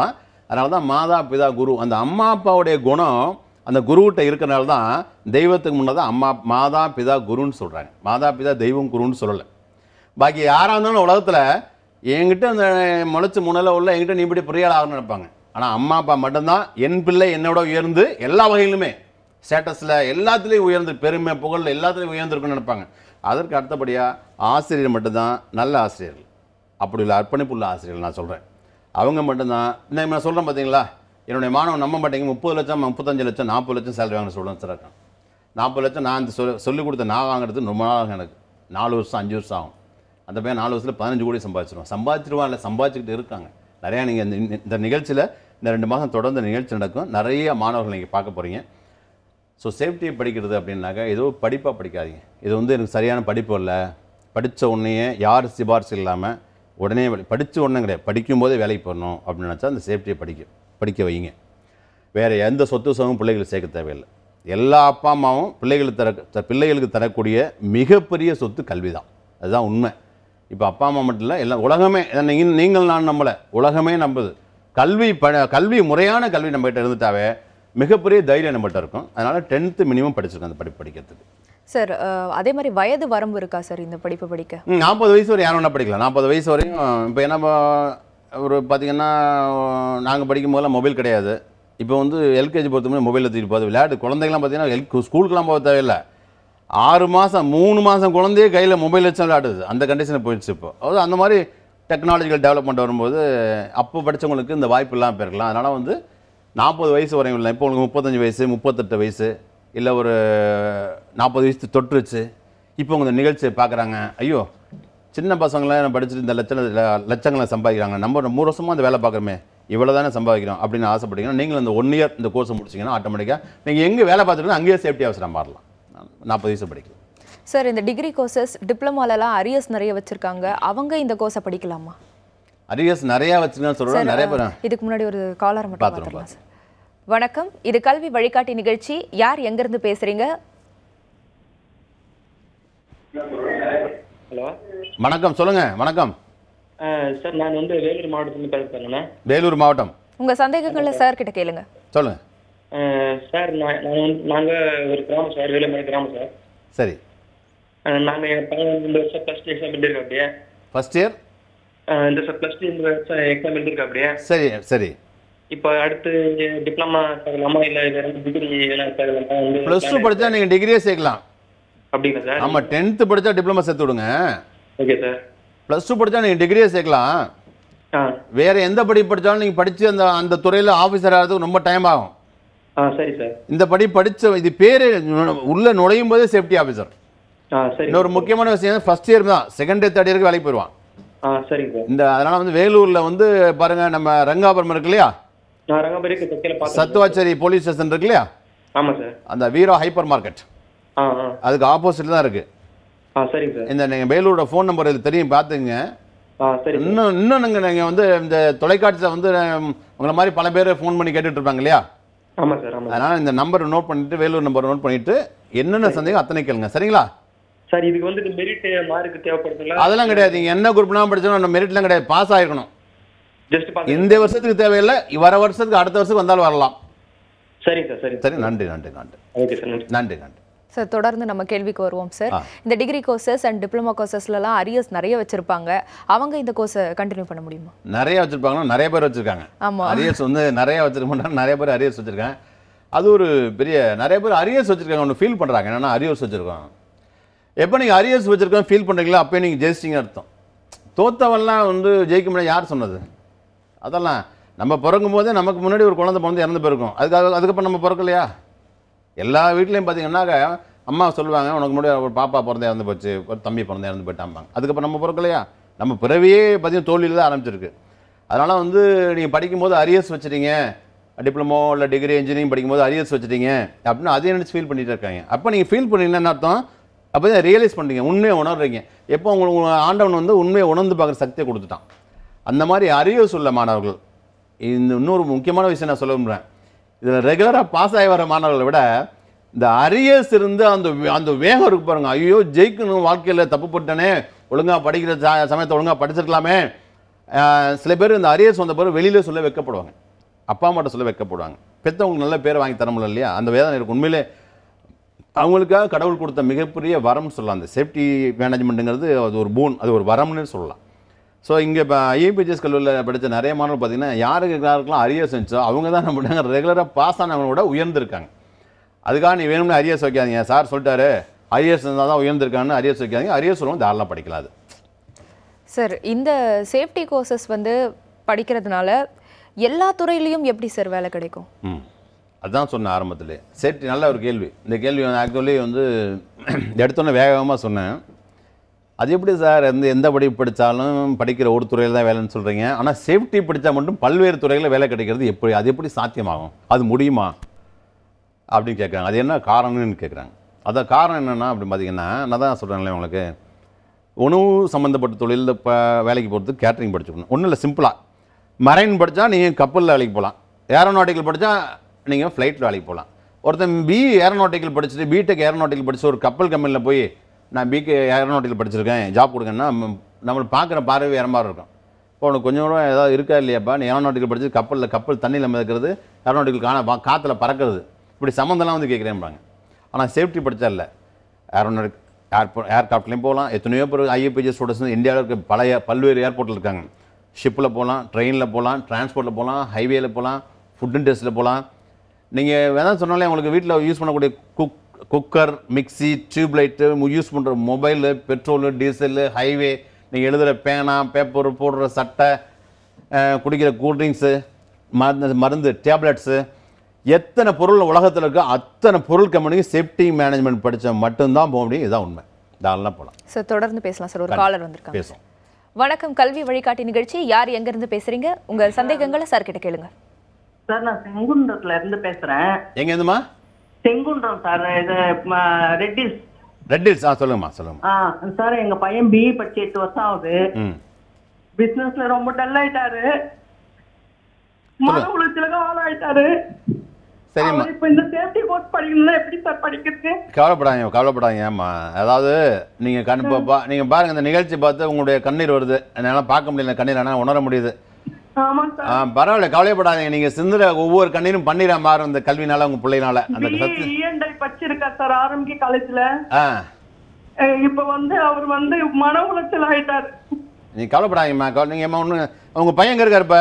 அதனால தான் மாதா பிதா குரு அந்த அம்மா அப்பாவுடைய குணம் அந்த குருகிட்ட இருக்கிறனால தான் தெய்வத்துக்கு முன்னே தான் அம்மா மாதா பிதா குருன்னு சொல்கிறாங்க மாதா பிதா தெய்வம் குருன்னு சொல்லலை பாக்கி யாராக இருந்தாலும் உலகத்தில் என்கிட்ட அந்த முளைச்சு முன்னில் உள்ள என்கிட்ட நீ இப்படி பொறியாள் ஆகணும்னு நினைப்பாங்க ஆனால் அம்மா அப்பா மட்டும்தான் என் பிள்ளை என்னோட உயர்ந்து எல்லா வகையிலுமே ஸ்டேட்டஸில் எல்லாத்துலேயும் உயர்ந்து பெருமை புகழ் எல்லாத்துலேயும் உயர்ந்திருக்குன்னு நினைப்பாங்க அதற்கு அடுத்தபடியாக ஆசிரியர் மட்டும்தான் நல்ல ஆசிரியர்கள் அப்படி உள்ள அர்ப்பணிப்புள்ள ஆசிரியர்கள் நான் சொல்கிறேன் அவங்க மட்டும்தான் இந்த நான் சொல்கிறேன் பார்த்தீங்களா என்னுடைய மாணவன் நம்ப மாட்டேங்க முப்பது லட்சம் முப்பத்தஞ்சு லட்சம் நாற்பது லட்சம் சேலரி வாங்கின ஸ்டூடெண்ட்ஸ் இருக்கான் நாற்பது லட்சம் நான் இந்த சொல் சொல்லிக் கொடுத்த நான் வாங்குறது ரொம்ப நாள் ஆகும் எனக்கு நாலு வருஷம் அஞ்சு வருஷம் ஆகும் அந்த பையன் நாலு வருஷத்தில் பதினஞ்சு கோடி சம்பாதிச்சிருவான் சம்பாதிச்சிருவான் இல்லை சம்பாதிச்சுக்கிட்டு இருக்காங்க நிறையா நீங்கள் இந்த இந்த நிகழ்ச்சியில் இந்த ரெண்டு மாதம் தொடர்ந்து நிகழ்ச்சி நடக்கும் நிறைய மாணவர்கள் நீங்கள் பார்க்க போகிறீங்க ஸோ சேஃப்டியை படிக்கிறது அப்படின்னாக்கா ஏதோ படிப்பாக படிக்காதீங்க இது வந்து எனக்கு சரியான படிப்பு இல்லை படித்த உடனேயே யார் சிபாரிசு இல்லாமல் உடனே வேலை படித்த உடனே கிடையாது படிக்கும்போதே வேலைக்கு போடணும் அப்படின்னு நினச்சா அந்த சேஃப்டியை படிக்க படிக்க வைங்க வேறு எந்த சொத்து சுகமும் பிள்ளைகளுக்கு சேர்க்க தேவையில்லை எல்லா அப்பா அம்மாவும் பிள்ளைகளுக்கு தர த- பிள்ளைகளுக்கு தரக்கூடிய மிகப்பெரிய சொத்து கல்வி தான் அதுதான் உண்மை இப்போ அப்பா அம்மா மட்டும் இல்லை எல்லாம் உலகமே நீங்கள் நீங்கள் நான் நம்பலை உலகமே நம்புது கல்வி ப கல்வி முறையான கல்வி நம்மகிட்ட இருந்துட்டாவே மிகப்பெரிய தைரியம் நம்மகிட்ட இருக்கும் அதனால் டென்த்து மினிமம் படிச்சிருக்கேன் அந்த படிப்பு படிக்கிறதுக்கு சார் அஹ், அதே மாதிரி வயது வரம்பு இருக்கா சார் இந்த படிப்பு படிக்க ம், நாற்பது வயசு வரை யாரும் வேணா படிக்கலாம் நாற்பது வயசு வரையும் இப்போ என்ன ப- ஒரு பார்த்தீங்கன்னா நாங்கள் படிக்கும் போதெல்லாம் மொபைல் கிடையாது இப்போ வந்து எல்கேஜி பொறுத்தவரை மொபைலில் தூக்கிட்டு போகுது விளையாட்டு குழந்தைங்களாம் பார்த்தீங்கன்னா எல் ஸ்கூலுக்குலாம் போக தேவையில்லை ஆறு மாதம் மூணு மாதம் குழந்தையே கையில் மொபைல் வச்சு விளையாடுது அந்த கண்டிஷனில் போயிடுச்சு இப்போ அதாவது அந்த மாதிரி டெக்னாலஜிக்கல் டெவலப்மெண்ட் வரும்போது அப்போ படித்தவங்களுக்கு இந்த வாய்ப்பு இல்லாமல் போயிருக்கலாம் அதனால் வந்து நாற்பது வயசு வரையும் இல்லை இப்போ உங்களுக்கு முப்பத்தஞ்சு வயசு முப்பத்தெட்டு வயசு இல்லை ஒரு நாற்பது வயசு தொட்டுருச்சு இப்போ உங்க இந்த நிகழ்ச்சியை பார்க்குறாங்க ஐயோ சின்ன பசங்களாம் படிச்சுட்டு இந்த லட்ச லட்சங்களை சம்பாதிக்கிறாங்க நம்ம ஒரு மூணு வருஷமாக அந்த வேலை பார்க்குறோமே இவ்வளோ தானே சம்பாதிக்கிறோம் அப்படின்னு ஆசைப்பட்டீங்கன்னா நீங்களும் இந்த ஒன் இயர் இந்த கோர்ஸ் முடிச்சிங்கன்னா ஆட்டோமேட்டிக்காக நீங்கள் எங்கே வேலை பார்த்துட்டு அங்கேயே சேஃப்டி அவசரம் மாறலாம் நாற்பது வயசு படிக்கலாம் சார் இந்த டிகிரி கோர்சஸ் டிப்ளமாலலாம் அரியர்ஸ் நிறைய வச்சிருக்காங்க அவங்க இந்த கோர்ஸை படிக்கலாமா அரியர்ஸ் நிறையா வச்சுருக்கேன்னு சொல்கிறோம் நிறைய பேர் இதுக்கு முன்னாடி ஒரு காலர் மட்டும் பார்த்துருவோம், பார்த்துடலாம் சார் வணக்கம் இது கல்வி வழிகாட்டி நிகழ்ச்சி யார் எங்கிருந்து பேசுறீங்க ஹலோ வணக்கம் சொல்லுங்கள் வணக்கம் சார் நான் வந்து வேலூர் மாவட்டத்துலேருந்து பேசுகிறேங்கண்ணா வேலூர் மாவட்டம் உங்க சந்தேகங்களை சார் கிட்ட கேளுங்க சொல்லுங்கள் சார் நான் நான் வந்து நாங்கள் ஒரு கிராமம் சார் வேலுமலை கிராமம் சார் சரி நாங்கள் எங்கள் பையன் வந்து இந்த வருஷம் ப்ளஸ் டூ எக்ஸாம் எழுதிருக்கா அப்படியே ஃபஸ்ட் இயர் இந்த வருஷம் ப்ளஸ் டூ இந்த வருஷம் எக்ஸாம் எழுதிருக்கா அப்படியே சரி சரி இப்போ அடுத்து டிப்ளமா தகலாமா இல்லை இது ரெண்டு டிகிரி என்ன தகலாமா வந்து ப்ளஸ் டூ படித்தா நீங்கள் டிகிரியே சேர்க்கலாம் அப்படிங்களா சார் ஆமாம் டென்த்து படித்தா டிப்ளமா சேர்த்து விடுங்க ஓகே சார் ப்ளஸ் டூ படித்தா நீங்கள் டிகிரியே சேர்க்கலாம் ஆ வேறு எந்த படிப்பு படித்தாலும் நீங்கள் படித்து அந்த அந்த துறையில் ஆஃபீஸர் ஆகிறதுக்கு ரொம்ப டைம் ஆகும் ஆ சரி சார் இந்த படி படித்த இது பேர் உள்ளே நுழையும் போதே சேஃப்டி ஆஃபீஸர் ஆ சரி இன்னொரு முக்கியமான விஷயம் ஃபஸ்ட் இயர் தான் செகண்ட் இயர் தேர்ட் இயருக்கு வேலைக்கு போயிடுவான் ஆ சரிங்க சார் இந்த அதனால் வந்து வேலூரில் வந்து பாருங்கள் நம்ம ரங்காபுரம் இருக்கு இல்லையா நான் ரங்கபரிக்கு தைக்கல பார்த்தேன் சத்துவாச்சேரி போலீஸ் ஸ்டேஷன் இருக்கு இல்லையா ஆமாம் சார் அந்த வீரா ஹைப்பர் மார்க்கெட் ஆ ஆ அதுக்கு ஆப்போசிட் தான் இருக்குது ஆ சரிங்க சார் இந்த நீங்கள் வேலூரோட ஃபோன் நம்பர் இது தெரியும் பார்த்துங்க ஆ சரி சார் இன்னும் இன்னும் நீங்கள் நீங்கள் வந்து இந்த தொலைக்காட்சியில் வந்து உம், உங்களை மாதிரி பல பேர் ஃபோன் பண்ணி கேட்டுட்டு இருப்பாங்க இல்லையா ஆமாம் சார் ஆமாம் அதனால் இந்த நம்பர் நோட் பண்ணிட்டு வேலூர் நம்பர் நோட் பண்ணிட்டு என்னென்ன சந்தேகம் அத்தனை கேளுங்க சரிங்களா சார் இதுக்கு வந்துட்டு மெரிட் மார்க் தேவைப்படுதுங்களா அதெல்லாம் கிடையாது நீங்கள் என்ன குரூப்லாம் படிச்சாலும் மெரிட்லாம் கிடையாது பாஸ் ஆகிருக்கணும் ஜஸ்ட் பாத்து இந்த வருஷத்துக்கு தேவையில்லை வர வருஷத்துக்கு அடுத்த வருஷத்துக்கு வந்தாலும் வரலாம் சரிங்க சார் சரிங்க சரி நன்றி நன்றி நன்றி ஓகே சார் நன்றி நன்றி நன்றி சார் தொடர்ந்து நம்ம கேள்விக்கு வருவோம் சார் ஆ. இந்த டிகிரி கோர்சஸ் அண்ட் டிப்ளமோ கோர்சஸ்லலாம் அரியர்ஸ் நிறைய வச்சிருப்பாங்க அவங்க இந்த கோர்ஸை கண்டினியூ பண்ண முடியுமா நிறைய வச்சுருப்பாங்கன்னா நிறைய பேர் வச்சுருக்காங்க ஆமா அரியர்ஸ் வந்து நிறைய வச்சிருக்க மாட்டாங்க நிறைய பேர் அரியர்ஸ் வச்சுருக்காங்க அது ஒரு பெரிய நிறைய பேர் அரியர்ஸ் வச்சுருக்காங்க ஒன்று ஃபீல் பண்ணுறாங்க என்னென்னா அரியர்ஸ் வச்சுருக்கோம் எப்போ நீங்கள் அரியர்ஸ் வச்சுருக்கோம் ஃபீல் பண்ணுறீங்களோ அப்போ நீங்கள் ஜெயிச்சிங்கன்னு அர்த்தம் தோத்தவன்லாம் வந்து ஜெயிக்க முடியாது யார் சொன்னது அதெல்லாம் நம்ம பிறக்கும் போதே நமக்கு முன்னாடி ஒரு குழந்தை பிறந்து இறந்து போயிருக்கும் அதுக்காக அதுக்கப்புறம் நம்ம பிறக்கலையா எல்லா வீட்லேயும் பார்த்தீங்கன்னாக்க அம்மா சொல்லுவாங்க உனக்கு முன்னாடி ஒரு பாப்பா பிறந்தே இறந்து போச்சு ஒரு தம்பி பிறந்தே இறந்து போயிட்டாம்பாங்க அதுக்கப்புறம் நம்ம பிறக்கலையா நம்ம பிறவியே பார்த்தீங்கன்னா தோல்வியில் தான் ஆரம்பிச்சிருக்கு அதனால் வந்து நீங்கள் படிக்கும்போது அரியர்ஸ் வச்சுட்டீங்க டிப்ளமோ இல்லை டிகிரி இன்ஜினியரிங் படிக்கும்போது அரியர்ஸ் வச்சுட்டீங்க அப்படின்னு அதே நினச்சி ஃபீல் பண்ணிட்டு இருக்காங்க அப்போ நீங்கள் ஃபீல் பண்ணீங்கன்னா என்ன அர்த்தம் அப்போ தான் ரியலைஸ் பண்ணுறீங்க உண்மையை உணர்றீங்க எப்போ உங்களுக்கு உங்க ஆண்டவன் வந்து உண்மையை உணர்ந்து பார்க்குற சக்தியை கொடுத்துட்டான் அந்த மாதிரி அரியர்ஸ் உள்ள மாணவர்கள் இந்த இன்னொரு முக்கியமான விஷயம் நான் சொல்ல விரும்புகிறேன் இதில் ரெகுலராக பாஸ் ஆகி வர மாணவர்களை விட இந்த அரியர்ஸ் இருந்து அந்த வே- அந்த வேகம் இருக்கு பாருங்க ஐயோ ஜெயிக்கணும் வாழ்க்கையில் தப்பு போட்டேனே ஒழுங்காக படிக்கிற ச- சமயத்தை ஒழுங்காக படிச்சிருக்கலாமே ஆஹ் சில பேர் இந்த அரியர்ஸ் வந்த பிறகு வெளியில் சொல்ல வைக்கப்படுவாங்க அப்பா அம்மாட்ட சொல்ல வைக்கப்படுவாங்க பெற்றவங்களுக்கு நல்ல பேரை வாங்கி தர முடியல இல்லையா அந்த வேதனை இருக்கும் உண்மையிலே அவங்களுக்காக கடவுள் கொடுத்த மிகப்பெரிய வரம்னு சொல்லலாம் அந்த சேஃப்டி மேனேஜ்மெண்ட்டுங்கிறது அது ஒரு பூன் அது ஒரு வரம்னு சொல்லலாம் ஸோ இங்கே இப்போ ஐஏபிஜிஎஸ் கல்லூரியில் படித்த நிறைய மாணவர்கள் பார்த்தீங்கன்னா யாருக்கு யாருக்கெல்லாம் அரியர் செஞ்சோ அவங்க தான் நம்ம ரெகுலராக பாஸ் ஆனவங்களோட உயர்ந்திருக்காங்க அதுக்காக நீ வேணும்னு அரியர்ஸ் வைக்காதீங்க சார் சொல்லிட்டாரு அரியர்ஸ் இருந்தால் தான் உயர்ந்திருக்கான்னு அரியர்ஸ் வைக்காதீங்க அரியர்ஸ் சொல்லுவோம் தாராளமாக படிக்கலாம் அது சார் இந்த சேஃப்டி கோர்சஸ் வந்து படிக்கிறதுனால எல்லா துறையிலையும் எப்படி சார் வேலை கிடைக்கும் ம் அதான் சொன்னேன் ஆரம்பத்திலே சேஃப்டி நல்ல ஒரு கேள்வி இந்த கேள்வி வந்து ஆக்சுவலி வந்து எடுத்தோன்னே வேகமாக சொன்னேன் அது எப்படி சார் எந்த எந்த படிப்பு படித்தாலும் படிக்கிற ஒரு துறையில் தான் வேலைன்னு சொல்கிறீங்க ஆனால் சேஃப்டி படித்தா மட்டும் பல்வேறு துறைகளில் வேலை கிடைக்கிறது எப்படி அது எப்படி சாத்தியமாகும் அது முடியுமா அப்படின்னு கேட்குறாங்க அது என்ன காரணம்னு கேட்குறாங்க அதான் காரணம் என்னென்னா அப்படி பார்த்தீங்கன்னா நான் தான் சொல்கிறேன்ல உங்களுக்கு உணவு சம்மந்தப்பட்ட தொழிலில் இப்போ வேலைக்கு போகிறதுக்கு கேட்ரிங் படிச்சுக்கணும் ஒன்றும் இல்லை சிம்பிளாக மரைன் படித்தா நீங்கள் கப்பலில் வேலைக்கு போகலாம் ஏரோநாட்டிக்கல் படித்தா நீங்கள் ஃப்ளைட்டில் வேலைக்கு போகலாம் ஒருத்தன் பி ஏரோநாட்டிக்கல் படிச்சுட்டு பிடெக் ஏரோநாட்டிக்கல் படிச்சு ஒரு கப்பல் கம்பெனியில் போய் நான் பிகே ஏரோநாட்டிக்கல் படிச்சிருக்கேன் ஜாப் கொடுங்கன்னா ம், நம்மளை பார்க்குற பார்வை வேறு மாதிரி இருக்கும் இப்போ உனக்கு கொஞ்சம் கூட ஏதாவது இருக்கா இல்லையாப்பா நீ ஏரோநாட்டிக்கல் படிச்சு கப்பலில் கப்பல் தண்ணியில் மிதக்கிறது ஏரோநாட்டிக்கல் காண காற்றுல பறக்கிறது இப்படி சம்மந்தம்லாம் வந்து கேட்குறேன்பாங்க ஆனால் சேஃப்டி படித்தா இல்லை ஏரோநாட்டிக் ஏர்போர்ட் ஏர்கிராஃப்ட்லேயும் போகலாம் எத்தனையோ பேர் ஐஏபிஜி ஸ்டூடெண்ட்ஸ் இந்தியாவில் இருக்க பழைய பல்வேறு ஏர்போர்ட்டில் இருக்காங்க ஷிப்பில் போகலாம் ட்ரெயினில் போகலாம் டிரான்ஸ்போர்ட்டில் போகலாம் ஹைவேல போகலாம் ஃபுட் டெஸ்ட்டில் போகலாம் நீங்கள் வேணால் சொன்னாலே உங்களுக்கு வீட்டில் யூஸ் பண்ணக்கூடிய cook cooker mixie tubelight use பண்ணுற மொபைலு பெட்ரோலு டீசலு ஹைவே நீங்கள் எழுதுகிற பேனா பேப்பர் போடுற சட்டை அஹ், குடிக்கிற கூல்ட்ரிங்க்ஸு மருந்து மருந்து டேப்லெட்ஸு எத்தனை பொருள் உலகத்தில் இருக்கோ அத்தனை பொருள் கம்பெனிக்கு சேஃப்டி மேனேஜ்மெண்ட் படித்தா மட்டும்தான் போக முடியும் இதுதான் உண்மை தாராளமாக போகலாம் சார் தொடர்ந்து பேசலாம் சார் ஒரு காலர் வந்திருக்காங்க பேசும் வணக்கம் கல்வி வழிகாட்டி நிகழ்ச்சி யார் எங்க இருந்து பேசுறீங்க உங்க சந்தேகங்களை சார் கிட்ட கேளுங்க சார் நான் செங்குன்றத்துல இருந்து பேசுறேன் எங்க இருந்துமா செங்குன்றம் சார் இது ம, ரெட்டில்ஸ் ரெட் ஹில்ஸ் ஆ சொல்லுங்கம்மா சொல்லுங்கம்மா ஆ சார் எங்க பையன் பிஇ படிச்சு எட்டு வருஷம் ஆகுது ம் பிசினஸ்ல ரொம்ப டல் ஆயிட்டாரு மன உளைச்சலுக்கு ஆளாயிட்டாரு சரிம்மா அவர் இப்ப இந்த சேஃப்டி கோர்ஸ் படிக்கணும்னா எப்படி சார் படிக்கிறது கவலைப்படாதீங்க கவலைப்படாதீங்க ஏம்மா அதாவது நீங்கள் கண் பா- பா நீங்கள் பாருங்கள் இந்த நிகழ்ச்சி பார்த்து உங்களுடைய கண்ணீர் வருது என்னால் பார்க்க முடியல கண்ணீர் ஆனால் உணர முடியுது ஆமா ஆ, சார் பரவாயில்ல கவலைப்படாதீங்க நீங்கள் சிந்துற ஒவ்வொரு கண்ணீரும் பன்னீரா மாறும் இந்த கல்வினால உங்கள் பிள்ளைனால அந்த சத்து இஎன்ஐ படிச்சிருக்கார் சார் ஆரம்பிக்க காலேஜ்ல ஆ இப்ப வந்து அவர் வந்து மன உளைச்சல் ஆயிட்டாரு நீ கவலைப்படாதீங்கம்மா கவலை நீங்கள் அம்மா ஒன்று உங்கள் பையன் எங்கே இருக்காருப்ப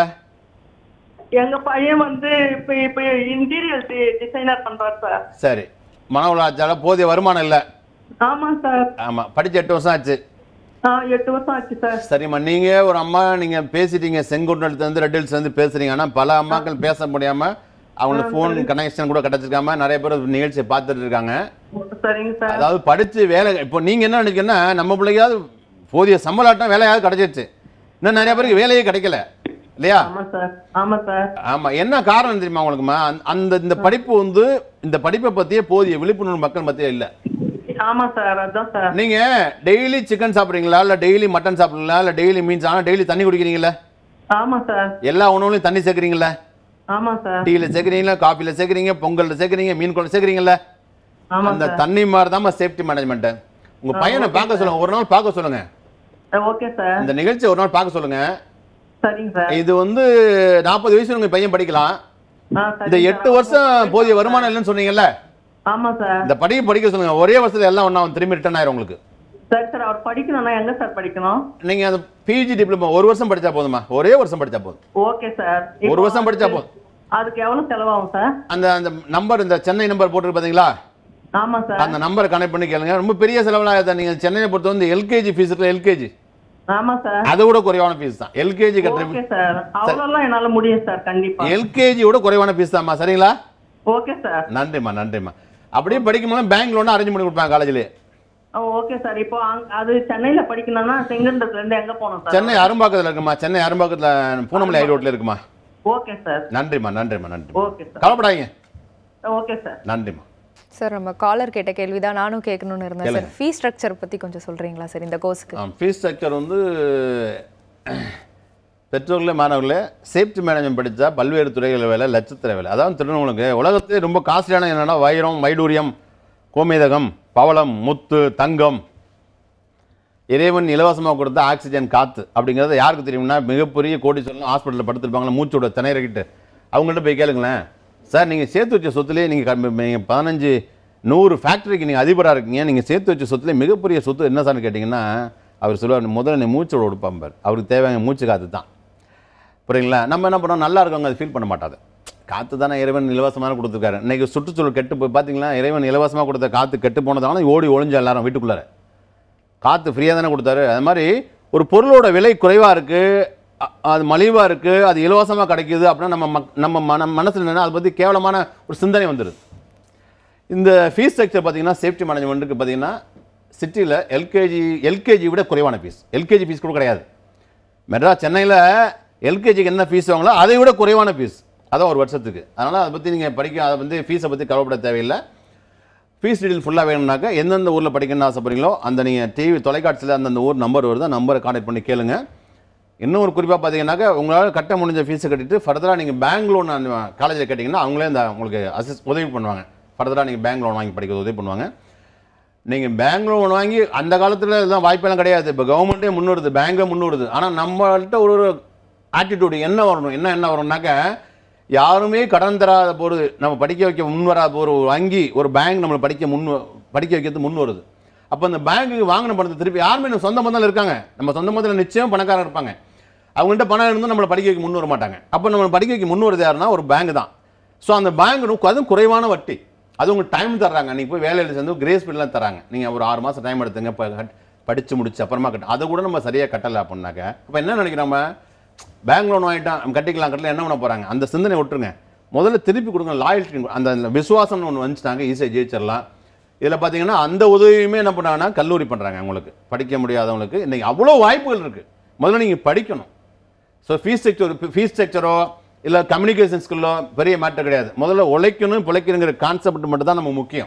எங்க பையன் வந்து இப்ப இப்ப இன்டீரியர் டிசைனர் பண்றாரு சார் சரி மன உலாச்சால போதிய வருமானம் இல்லை ஆமா சார் ஆமாம் படிச்சு எட்டு வருஷம் ஆச்சு ஆ எட்டு வருஷம் ஆச்சு சார் சரிம்மா நீங்கள் ஒரு அம்மா நீங்கள் பேசிட்டீங்க செங்கோட்டிலேருந்து ரெட் ஹில்ஸ் வந்து பேசுறீங்க ஆனால் பல அம்மாக்கள் பேச முடியாமல் அவங்களுக்கு ஃபோன் கனெக்ஷன் கூட கிடச்சிருக்காம நிறைய பேர் நிகழ்ச்சியை பார்த்துட்டு இருக்காங்க சரிங்க சார் அதாவது படிச்சு வேலை இப்போ நீங்கள் என்ன நினைக்கிறீங்கன்னா நம்ம பிள்ளைக்காவது போதிய சம்பளாட்டம் வேலையாவது கிடைச்சிருச்சு இன்னும் நிறைய பேருக்கு வேலையே கிடைக்கல இல்லையா ஆமா சார் ஆமா சார் ஆமா என்ன காரணம் தெரியுமா உங்களுக்குமா அந்த- அந்த இந்த படிப்பு வந்து இந்த படிப்பை பத்தியே போதிய விழிப்புணர்வு மக்கள் மத்திய இல்ல ஆமா சார் அதான் சார் நீங்க டெய்லி சிக்கன் சாப்பிடுறீங்களா இல்ல டெய்லி மட்டன் சாப்பிடுறீங்களா இல்ல டெய்லி மீன்ஸ் ஆனா டெய்லி தண்ணி குடிக்கிறீங்களா ஆமா சார் எல்லா உணவுலையும் தண்ணி சேர்க்குறீங்களா ஆமா சார் டீல சேர்க்குறீங்களா காஃபில சேர்க்குறீங்க பொங்கல்ல சேர்க்குறீங்க மீன் குழம்பு சேர்க்குறீங்களா ஆமா அந்த சார் தண்ணி மாதிரி தான் சேஃப்டி மேனேஜ்மெண்ட் உங்க பையனை பார்க்க சொல்லுங்க ஒரு நாள் பார்க்க சொல்லுங்க ஓகே சார் இந்த நிகழ்ச்சி ஒரு நாள் பார்க்க சொல்லுங்க சரிங்க சார் இது வந்து நாற்பது வயசு உங்க பையன் படிக்கலாம் ஆ, சரிங்க இந்த சார். எட்டு வருஷம் போதிய வருமானம் இல்லைன்னு சொன்னீங்கல்ல ஆமா சார் இந்த படிப்பு படிக்க சொல்லுங்க ஒரே வருஷத்துல எல்லாம் ஒண்ணா திரும்பி ரிட்டர்ன் ஆயிரும் உங்களுக்கு சரி சார் அவர் படிக்கணும்னா எங்க சார் படிக்கணும் நீங்க அந்த பிஜி டிப்ளமோ ஒரு வருஷம் படிச்சா போதுமா ஒரே வருஷம் படிச்சா போதும் ஓகே சார் ஒரு இப்போ வருஷம் படிச்சா அதுக்கு- போதும். அதுக்கு எவ்வளவு செலவாகும் சார் அந்த அந்த நம்பர் இந்த சென்னை நம்பர் போட்டு பாத்தீங்களா ஆமா சார் அந்த நம்பரை கனெக்ட் பண்ணி கேளுங்க ரொம்ப பெரிய செலவுலாம் ஆகாது. நீங்க சென்னையை பொறுத்த வந்து எல்கேஜி ஃபீஸ் இருக்குல்ல எல்கேஜி ஆமா சார் அதை விட குறைவான ஃபீஸ் தான் எல்கேஜி ஓகே கட்டுற சார் அவ்வளோலாம் என்னால முடியும் சார் கண்டிப்பா எல்கேஜியோட குறைவான ஃபீஸ் தான்மா சரிங்களா ஓகே சார் நன்றிம்மா நன்றிம்மா அப்படியே படிக்கும்போது பேங்க் லோன் அரேஞ்ச் பண்ணி கொடுப்பாங்க காலேஜ்லேயே ஓகே சார் இப்போ அங்க- அது சென்னையில படிக்கணும்னா செங்கண்டத்துல இருந்து எங்க போகணும் சார் சென்னை அரும்பாக்கத்தில் இருக்குமா சென்னை அரும்பாக்கத்தில் பூனமலை ஹை ரோட்டில் இருக்குமா ஓகே சார் நன்றிம்மா நன்றிம்மா நன்றி ஓகே சார் கவலைப்படாதீங்க ஓகே சார் நன்றிம்மா சார் நம்ம காலர் கேட்ட கேள்விதான் நானும் கேட்கணும்னு இருந்தேன் சார் கேளுங்க. ஃபீ ஸ்ட்ரக்சர் பத்தி கொஞ்சம் சொல்றீங்களா சார் இந்த கோர்ஸ்க்கு ஃபீஸ் ஸ்ட்ரக்சர் வந்து பெற்றோர்களே மாணவர்களே சேஃப்டி மேனேஜ்மெண்ட் படித்தா பல்வேறு துறைகள் வேலை லட்சத்திர வேலை அதாவது திருநங்களுக்கு உலகத்திலே ரொம்ப காஸ்ட்லியான என்னென்னா வைரம் வைடூரியம் கோமேதகம் பவளம் முத்து தங்கம் இறைவன் இலவசமாக கொடுத்த ஆக்சிஜன் காற்று அப்படிங்கிறது யாருக்கு தெரியும்னா மிகப்பெரிய கோடீஸ்வரன் ஹாஸ்பிட்டலில் படுத்திருப்பாங்களா மூச்சோட திணறிக்கிட்டு அவங்கள்ட்ட போய் கேளுங்களேன் சார் நீங்கள் சேர்த்து வச்ச சொத்துலேயே நீங்கள் நீங்கள் பதினஞ்சு நூறு ஃபேக்ட்ரிக்கு நீங்கள் அதிபராக இருக்கீங்க நீங்கள் சேர்த்து வச்ச சொத்துலேயே மிகப்பெரிய சொத்து என்ன சார்னு கேட்டிங்கன்னா அவர் சொல்லுவார் முதல்ல நீ மூச்சோட கொடுப்பாம்பார் அவருக்கு தேவையான மூச்சு காற்று தான் புரியுங்களா நம்ம என்ன பண்ணோம் நல்லா இருக்கவங்க அதை ஃபீல் பண்ண மாட்டாது காற்று தானே இறைவன் இலவசமாக கொடுத்துருக்காரு இன்னைக்கு சுற்றுச்சூழல் கெட்டு போய் பார்த்தீங்களா இறைவன் இலவசமாக கொடுத்த காற்று கெட்டு போனதால ஓடி ஒளிஞ்ச எல்லாரும் வீட்டுக்குள்ளார காற்று ஃப்ரீயாக தானே கொடுத்தாரு அது மாதிரி ஒரு பொருளோட விலை குறைவாக இருக்குது அது மலிவாக இருக்குது அது இலவசமாக கிடைக்குது அப்படின்னா நம்ம மக் நம்ம மன மனசில் என்னன்னா அதை பற்றி கேவலமான ஒரு சிந்தனை வந்துடுது இந்த ஃபீஸ் ஸ்ட்ரக்சர் பார்த்தீங்கன்னா சேஃப்டி மேனேஜ்மெண்ட்டுக்கு பார்த்தீங்கன்னா சிட்டியில் எல்கேஜி எல்கேஜி விட குறைவான ஃபீஸ் எல்கேஜி ஃபீஸ் கூட கிடையாது மெட்ராஸ் சென்னையில் எல்கேஜிக்கு என்ன ஃபீஸ் வாங்களோ அதை விட குறைவான ஃபீஸ் அதான் ஒரு வருஷத்துக்கு அதனால் அதை பற்றி நீங்கள் படிக்க அதை வந்து ஃபீஸை பற்றி கவலைப்பட தேவையில்லை ஃபீஸ் டீட்டெயில் ஃபுல்லாக வேணும்னாக்கா எந்தெந்த ஊரில் படிக்கணும்னு ஆசைப்படுறீங்களோ அந்த நீங்கள் டிவி தொலைக்காட்சியில் அந்தந்த ஊர் நம்பர் வருது நம்பரை கான்டாக்ட் பண்ணி கேளுங்க இன்னும் ஒரு குறிப்பாக பார்த்தீங்கன்னாக்கா உங்களால் கட்ட முடிஞ்ச ஃபீஸை கட்டிட்டு ஃபர்தராக நீங்கள் பேங்க் லோன் காலேஜில் கேட்டிங்கன்னா அவங்களே இந்த உங்களுக்கு அசிஸ் உதவி பண்ணுவாங்க ஃபர்தராக நீங்கள் பேங்க் லோன் வாங்கி படிக்க உதவி பண்ணுவாங்க நீங்கள் பேங்க் லோன் வாங்கி அந்த காலத்தில் இதெல்லாம் வாய்ப்பெல்லாம் கிடையாது இப்போ கவர்மெண்ட்டே முன்னுறுது பேங்கே முன்னுறுது ஆனால் நம்மள்ட்ட ஒரு ஒரு ஆட்டிடியூடு என்ன வரணும் என்ன என்ன வரும்னாக்கா யாருமே கடன் தராத போது நம்ம படிக்க வைக்க முன் வராத ஒரு வங்கி ஒரு பேங்க் நம்மளை படிக்க முன் வ- படிக்க வைக்கிறது முன் வருது அப்போ அந்த பேங்க்குக்கு வாங்கின பணத்தை திருப்பி யாருமே நம்ம சொந்த பந்தத்தில் இருக்காங்க நம்ம சொந்த பந்தத்தில் நிச்சயம் பணக்காரர் இருப்பாங்க அவங்கள்ட்ட பணம் இருந்தும் நம்மளை படிக்க வைக்க முன் வர மாட்டாங்க அப்போ நம்மளை படிக்க வைக்க முன் வருது யாருன்னா ஒரு பேங்க் தான் ஸோ அந்த பேங்க் அதுவும் குறைவான வட்டி அது உங்களுக்கு டைம் தர்றாங்க நீங்கள் போய் வேலையில் சேர்ந்து கிரேஸ் பீரியட்லாம் தராங்க நீங்கள் ஒரு ஆறு மாதம் டைம் எடுத்துங்க இப்போ படித்து முடிச்சு அப்புறமா கட்ட அதை கூட நம்ம சரியாக கட்டலை அப்படின்னாக்க அப்போ என்ன நினைக்கிறோம் நம்ம பேங்க் லோன் வாங்கிட்டான் நம்ம கட்டிக்கலாம் கட்டல என்ன பண்ண போகிறாங்க அந்த சிந்தனை விட்டுருங்க முதல்ல திருப்பி கொடுங்க லாயல்ட்டி அந்த அந்த விசுவாசம்னு ஒன்று வந்துட்டாங்க ஈஸியாக ஜெயிச்சிடலாம் இதில் பார்த்தீங்கன்னா அந்த உதவியுமே என்ன பண்ணாங்கன்னா கல்லூரி பண்ணுறாங்க அவங்களுக்கு படிக்க முடியாதவங்களுக்கு இன்றைக்கி அவ்வளோ வாய்ப்புகள் இருக்குது முதல்ல நீங்கள் படிக்கணும் ஸோ ஃபீஸ் ஸ்ட்ரக்சர் ஃபீஸ் ஸ்ட்ரக்சரோ இல்லை கம்யூனிகேஷன் ஸ்கில்லோ பெரிய மேட்டர் கிடையாது முதல்ல உழைக்கணும் பிழைக்கணுங்கிற கான்செப்ட் மட்டும் தான் நமக்கு முக்கியம்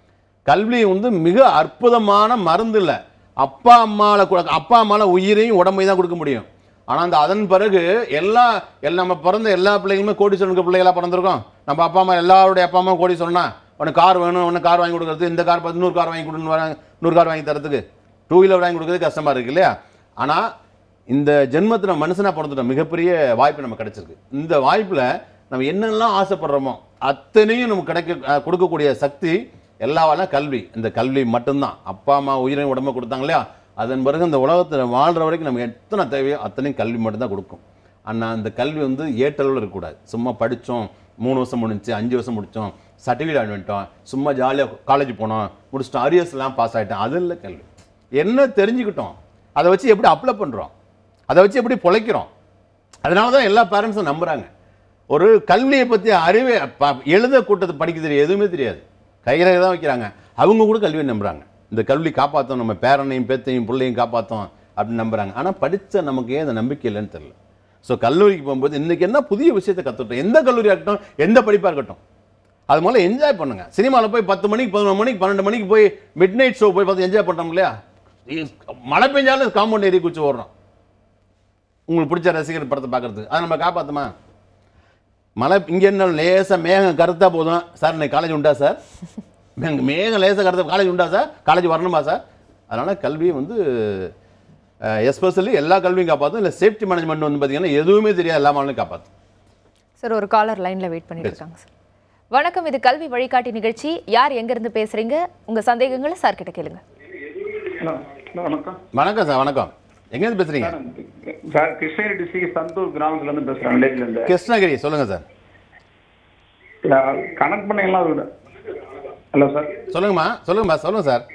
கல்வி வந்து மிக அற்புதமான மருந்து இல்லை அப்பா அம்மாவில் கூட அப்பா அம்மாவில் உயிரையும் உடம்பையும் தான் கொடுக்க முடியும் ஆனால் அந்த அதன் பிறகு எல்லா எல் நம்ம பிறந்த எல்லா பிள்ளைங்களுமே கோடீஸ்வரனுக்கு பிள்ளைகளாக பிறந்திருக்கோம் நம்ம அப்பா அம்மா எல்லாருடைய அப்பா அம்மா கோடீஸ்வரனா உனக்கு கார் வேணும் உனக்கு கார் வாங்கி கொடுக்குறது இந்த கார் பார்த்து இன்னொரு கார் வாங்கி கொடுன்னு வராங்க நூறு கார் வாங்கி தரத்துக்கு டூ வீலர் வாங்கி கொடுக்குறது கஷ்டமாக இருக்கு இல்லையா ஆனால் இந்த ஜென்மத்தில் மனுஷனாக பிறந்துட்டோம் மிகப்பெரிய வாய்ப்பு நமக்கு கிடைச்சிருக்கு இந்த வாய்ப்பில் நம்ம என்னெல்லாம் ஆசைப்படுறோமோ அத்தனையும் நமக்கு கிடைக்க அஹ், கொடுக்கக்கூடிய சக்தி எல்லாவாலும் கல்வி இந்த கல்வி மட்டும்தான் அப்பா அம்மா உயிரையும் உடம்ப கொடுத்தாங்க இல்லையா அதன் பிறகு இந்த உலகத்தில் வாழ்கிற வரைக்கும் நமக்கு எத்தனை தேவையோ அத்தனையும் கல்வி மட்டும்தான் கொடுக்கும் ஆனால் அந்த கல்வி வந்து ஏற்றளவில் இருக்கக்கூடாது சும்மா படித்தோம் மூணு வருஷம் முடிஞ்சு அஞ்சு வருஷம் முடித்தோம் சர்டிஃபிகேட் வாங்கிட்டோம் சும்மா ஜாலியாக காலேஜ் போனோம் முடிச்சிட்டோம் அரியர்ஸ்லாம் பாஸ் ஆகிட்டோம் அது இல்லை கல்வி என்ன தெரிஞ்சுக்கிட்டோம் அதை வச்சு எப்படி அப்ளை பண்ணுறோம் அதை வச்சு எப்படி பிழைக்கிறோம் அதனால தான் எல்லா பேரண்ட்ஸும் நம்புகிறாங்க ஒரு கல்வியை பற்றி அறிவே ப- எழுத கூட்டத்தை படிக்க தெரியாது எதுவுமே தெரியாது கையில் தான் வைக்கிறாங்க அவங்க கூட கல்வியை நம்புகிறாங்க இந்த கல்வி காப்பாற்றும் நம்ம பேரனையும் பேத்தையும் பிள்ளையும் காப்பாற்றும் அப்படின்னு நம்புகிறாங்க ஆனால் படித்த நமக்கு ஏன் அந்த நம்பிக்கை இல்லைன்னு தெரியல ஸோ கல்லூரிக்கு போகும்போது இன்றைக்கி என்ன புதிய விஷயத்தை கற்றுக்கிட்டோம் எந்த கல்லூரியாக இருக்கட்டும் எந்த படிப்பாக இருக்கட்டும் அது முதல்ல என்ஜாய் பண்ணுங்க சினிமாவில் போய் பத்து மணிக்கு பதினொரு மணிக்கு பன்னெண்டு மணிக்கு போய் மிட் நைட் ஷோ போய் பார்த்து என்ஜாய் பண்ணுறோம் இல்லையா இ- மழை பெஞ்சாலும் காம்பவுண்ட் ஏறி குச்சி ஓடுறோம் உங்களுக்கு பிடிச்ச ரசிகர் படத்தை பார்க்கறதுக்கு அதை நம்ம காப்பாற்றுமா மழை இங்கே என்ன லேசாக மேகம் கருத்தா போதும் சார் இன்னைக்கு காலேஜ் உண்டா சார் மேங்க- மேகம் லேசாக கருத்தா காலேஜ் உண்டா சார் காலேஜ் வரணுமா சார் அதனால் கல்வி வந்து எஸ்பெஷலி எல்லா கல்வியும் காப்பாற்றும் இல்லை சேஃப்டி மேனேஜ்மெண்ட் வந்து பார்த்தீங்கன்னா எதுவுமே தெரியாது எல்லா மாநிலம் காப்பாற்றும் சார் ஒரு காலர் லைன்ல வெயிட் பண்ணிட்டு இருக்காங்க சார் வணக்கம் இது கல்வி வழிகாட்டி நிகழ்ச்சி யார் எங்க இருந்து பேசுறீங்க உங்க சந்தேகங்களை சார் கிட்ட கேளுங்க ஹலோ ஹலோ வணக்கம் வணக்கம் சார் வணக்கம் எங்கேருந்து பேசுகிறீங்க சார் கிருஷ்ணகிரி டிஸ்ட்ரிக்ட் சந்தூர் கிராமத்துல இருந்து பேசுறேன் வில்லேஜ்ல இருந்து கிருஷ்ணகிரி சொல்லுங்கள் சார் கனெக்ட் பண்ணீங்களா அது ஹலோ சார் சொல்லுங்கம்மா சொல்லுங்கம்மா சொல்லுங்க சார்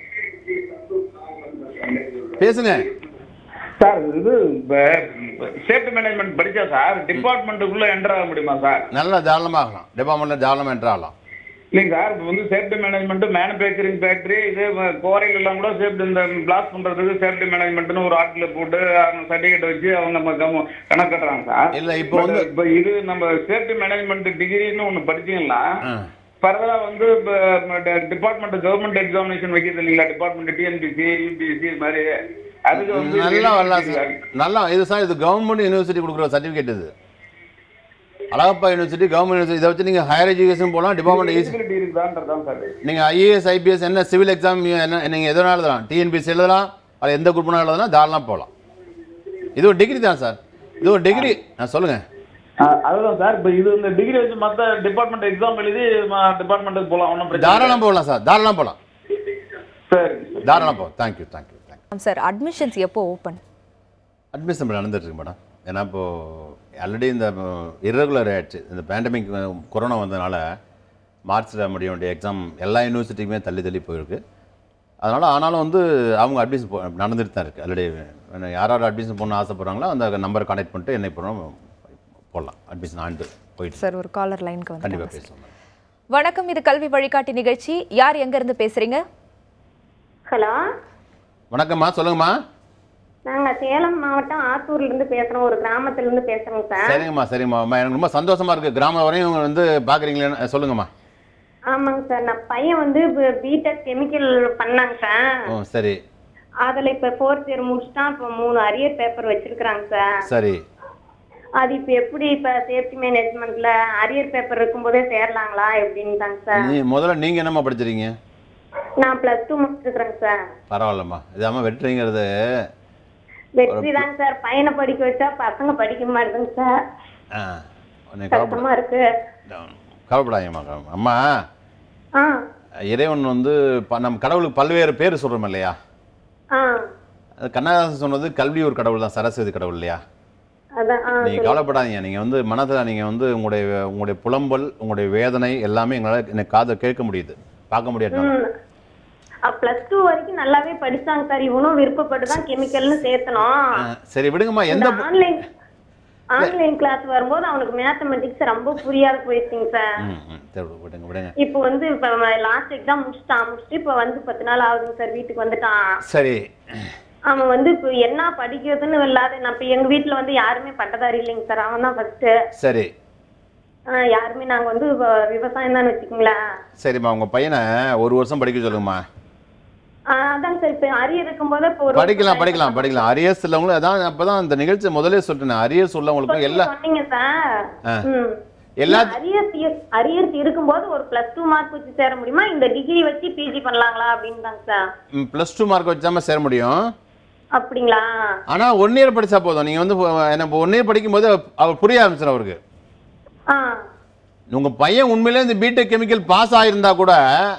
பேசுங்க சார் இது சேஃப்டி மேனேஜ்மெண்ட் படிச்சா சார் டிபார்ட்மெண்ட்டுக்குள்ள என்டர் ஆக முடியுமா சார் நல்லா தாராளமாக ஆகலாம் டிபார்ட்மெண்ட்டில் தாராளமாக என்ட்ரு ஆகலாம் இல்லைங்க சார் இப்போ வந்து சேஃப்டி மேனேஜ்மெண்ட் மேனுஃபேக்சரிங் ஃபேக்டரி இது குவாரிகள் எல்லாம் கூட சேஃப்டி இந்த பிளாஸ்ட் பண்றதுக்கு சேஃப்டி மேனேஜ்மெண்ட்னு ஒரு ஆட்களை போட்டு அவங்க சர்டிஃபிகேட் வச்சு அவங்க நம்ம கம்ம- கணக்கு கட்டுறாங்க சார் இல்ல, இப்போ வந்து- இப்போ இது நம்ம சேஃப்டி மேனேஜ்மெண்ட் டிகிரின்னு ஒன்று படிச்சீங்கன்னா ஆ. ஃபர்தரா வந்து டிபார்ட்மெண்ட் கவர்மெண்ட் எக்ஸாமினேஷன் வைக்கிறது இல்லைங்களா டிபார்ட்மெண்ட் டிஎன்பிசி யூபிஎஸ்சி இது மாதிரி அதுக்கு வந்து நல்லா வரலாம் சார் நல்லா இது சார் இது கவர்மெண்ட் யூனிவர்சிட்டி கொடுக்குற சர்டிஃபிகேட் இது அழகப்பா யூனிவர்சிட்டி கவர்மெண்ட் யூனிவர்சிட்டி இதை வச்சு நீங்கள் ஹையர் எஜுகேஷன் போகலாம் டிபார்ட்மெண்ட் ஈஸி எலிஜிபிலிட்டி இருக்குதான்றதான் சார் நீங்கள் ஐஏஎஸ் ஐபிஎஸ் என்ன சிவில் எக்ஸாம் என்ன நீங்கள் எதுனா எழுதலாம் டிஎன்பிஎஸ் எழுதலாம் அது எந்த குரூப்னா எழுதலாம் தாராளமாக போகலாம் இது ஒரு டிகிரி தான் சார் இது ஒரு டிகிரி நான் சொல்லுங்கள் அ- அதுதான் சார் இப்போ இது இந்த டிகிரி வச்சு மற்ற டிபார்ட்மெண்ட் எக்ஸாம் எழுதி டிபார்ட்மெண்ட்டுக்கு போகலாம் ஒன்றும் பிரச்சனை தாராளம் போகலாம் சார் தாராளம் போகலாம் சரி தாராளம் போகலாம் thank you thank you thank you sir admissions எப்போ ஓப்பன் அட்மிஷன் நடந்துட்டு இருக்கு மேடம் ஏன்னா இப்போது ஆல்ரெடி இந்த இரகுலர் ஆயிடுச்சு இந்த பேண்டமிக் கொரோனா வந்ததுனால மார்ச்சில் முடிய வேண்டிய எக்ஸாம் எல்லா யூனிவர்சிட்டிக்குமே தள்ளி தள்ளி போயிருக்கு அதனால் ஆனாலும் வந்து அவங்க அட்மிஷன் போ நடந்துட்டு தான் இருக்குது ஆல்ரெடி யார் யார் அட்மிஷன் போகணும்னு ஆசைப்படுறாங்களோ அந்த நம்பரை கான்டாக்ட் பண்ணிட்டு என்னை போகிறோம் போடலாம் அட்மிஷன் ஆண்டு போயிட்டு சார் ஒரு காலர் லைனுக்கு வந்து கண்டிப்பாக பேசுவோம் மேடம் வணக்கம் இது கல்வி வழிகாட்டி நிகழ்ச்சி யார் எங்க இருந்து பேசுறீங்க ஹலோ வணக்கம்மா சொல்லுங்கம்மா நாங்க சேலம் மாவட்டம் ஆத்தூர்ல இருந்து பேசுறோம் ஒரு கிராமத்துல இருந்து பேசுறோங்க சார் சரிங்கம்மா சரிங்கம்மா அம்மா, எனக்கு ரொம்ப சந்தோஷமா இருக்குது கிராமம் வரையும் இவங்க வந்து பார்க்குறீங்களே சொல்லுங்கம்மா ஆமாங்க சார் நான் பையன் வந்து பிடெக் கெமிக்கல் பண்ணாங்க சார் ஓ சரி அதுல இப்ப ஃபோர்த் இயர் முடிச்சுட்டான் இப்ப மூணு அரியர் பேப்பர் வச்சிருக்கிறாங்க சார் சரி அது இப்ப எப்படி இப்ப சேஃப்டி மேனேஜ்மெண்ட்ல அரியர் பேப்பர் இருக்கும்போதே சேரலாங்களா எப்படின்னு தாங்க சார் நீ முதல்ல நீங்கள் என்னம்மா படிச்சிருக்கீங்க நான் பிளஸ் டூ முடிச்சிருக்கிறேங்க சார் பரவாயில்லம்மா இதாம்மா வெற்றிங்கிறது வெற்றி தாங்க சார் பையனை படிக்க வச்சா பசங்க படிக்க மாட்டேங்குங்க சார் ஆ உன்னை கவலைப்பட கஷ்டமா இருக்கு கவலைப்படாதீங்கம்மா கவலை- அம்மா ஆ இறைவன் வந்து ப- நம்ம கடவுளுக்கு பல்வேறு பேர் சொல்கிறோம் இல்லையா ஆ அது கண்ணதாசன் சொன்னது கல்வி ஒரு கடவுள் தான் சரஸ்வதி கடவுள் இல்லையா அதான் ஆ நீங்கள் கவலைப்படாதீங்க நீங்கள் வந்து மனதில் நீங்கள் வந்து உங்களுடைய உங்களுடைய புலம்பல் உங்களுடைய வேதனை எல்லாமே எங்களால் எனக்கு காதை கேட்க முடியுது பார்க்க முடியாது பிளஸ் டூ வரைக்கும் நல்லாவே படிச்சாங்க சார் இவனும் விருப்பப்பட்டு தான் கெமிக்கல்னு சேர்த்தணும் சரி விடுங்கம்மா எந்த இந்த ஆன்லைன் ஆன்லைன் கிளாஸ் வரும்போது அவனுக்கு மேத்தமெட்டிக்ஸ் ரொம்ப புரியாத போயிடுச்சுங்க சார் ம் ம் சரி விடுங்க விடுங்க இப்போ வந்து இப்போ லாஸ்ட் எக்ஸாம் முடிச்சுட்டான் முடிச்சுட்டு இப்போ வந்து பத்து நாள் ஆகுதுங்க சார் வீட்டுக்கு வந்துட்டான் சரி அவன் வந்து இப்போ என்ன படிக்கிறதுன்னு இல்லாத நான் இப்போ எங்க வீட்ல வந்து யாருமே பட்டதாரி இல்லைங்க சார் அவன் தான் ஃபர்ஸ்ட் சரி யாருமே நாங்க வந்து வ- விவசாயம் தான் வச்சுக்கோங்களேன் சரிம்மா உங்கள் பையனை ஒரு வருஷம் படிக்க சொல்லுங்கம்மா ஆஹ் அதாங்க சார் இப்போ அரியர் இருக்கும்போது இப்போ ஒரு படிக்கலாம் படிக்கலாம் படிக்கலாம் அரியர்ஸ் உள்ளவங்களும் அதான் அப்பதான் இந்த நிகழ்ச்சி முதலே சொல்லிட்டேன் அரியர்ஸ் உள்ளவங்களுக்கு எல்லா சொன்னீங்க சார் ஆ. ம் எல்லா அரியர்ஸ் அரியர்ஸ் இருக்கும்போது ஒரு பிளஸ் டூ மார்க் வச்சு சேர முடியுமா இந்த டிகிரி வச்சு பிஜி பண்ணலாங்களா அப்படின்னு தாங்க சார் ப்ளஸ் டூ மார்க் வச்சாம சேர முடியும் அப்படிங்களா ஆனா ஒன் இயர் படிச்சா போதும் நீங்க வந்து எனக்கு ஒன் இயர் படிக்கும்போது அவர் புரிய ஆரம்பிச்சிடும் அவருக்கு ஆ உங்க பையன் உண்மையிலே இந்த பிடெக் கெமிக்கல் பாஸ் ஆயிருந்தா கூட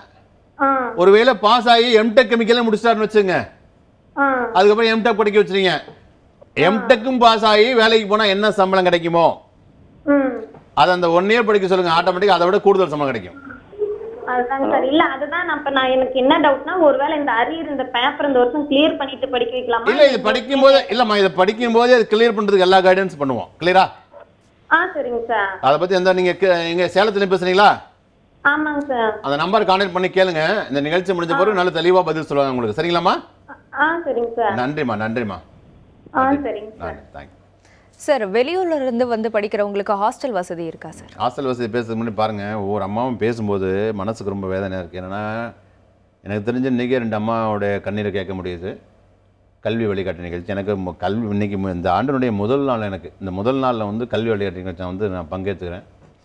ஆ ஒருவேளை பாஸ் ஆகி எம்டெக் கெமிக்கலே முடிச்சிட்டாருன்னு வச்சுங்க ஆ அதுக்கப்புறம் எம்டெக் படிக்க வச்சிருங்க எம்டெக்கும் பாஸ் ஆகி வேலைக்கு போனா என்ன சம்பளம் கிடைக்குமோ ம் அது அந்த ஒன் இயர் படிக்க சொல்லுங்க ஆட்டோமேட்டிக் அதை விட கூடுதல் சம்பளம் கிடைக்கும் அதுதாங்க சார் இல்ல அதுதான் நான் இப்ப நான் எனக்கு என்ன டவுட்னா ஒருவேளை இந்த அரியர் இந்த பேப்பர் இந்த வருஷம் கிளியர் பண்ணிட்டு படிக்க வைக்கலாமா இல்ல இது படிக்கும் போது இல்லம்மா இதை படிக்கும் போதே அது கிளியர் பண்றதுக்கு எல்லா கைடன்ஸ் பண்ணுவோம் கிளியரா ஆ சரிங்க சார் அதை பத்தி எந்த நீங்க கே- எங்க சேலத்துல பேசுறீங்களா ஆமாங்க சார் அந்த நம்பர் கான்டாக்ட் பண்ணி கேளுங்க இந்த நிகழ்ச்சி முடிஞ்ச பிறகு நல்ல தெளிவா பதில் சொல்லுவாங்க உங்களுக்கு சரிங்களாம்மா ஆ சரிங்க சார் நன்றிம்மா நன்றிம்மா ஆ சரிங்க சார் நன்றி தேங்க்யூ சார் வெளியூர்ல இருந்து வந்து படிக்கிறவங்களுக்கு ஹாஸ்டல் வசதி இருக்கா சார் ஹாஸ்டல் வசதி பேசுறதுக்கு முன்னாடி பாருங்க ஒவ்வொரு அம்மாவும் பேசும்போது மனசுக்கு ரொம்ப வேதனையாக இருக்குது என்னன்னா எனக்கு தெரிஞ்ச இன்றைக்கே ரெண்டு அம்மாவோடைய கண்ணீரை கேட்க முடியுது கல்வி வழிகாட்டு நிகழ்ச்சி எனக்கு மு- கல்வி இன்னைக்கு மு- இந்த ஆண்டினுடைய முதல் நாள் எனக்கு இந்த முதல் நாளில் வந்து கல்வி வழிகாட்டு நிகழ்ச்சி வந்து நான் பங்கேற்றுக்கிறேன்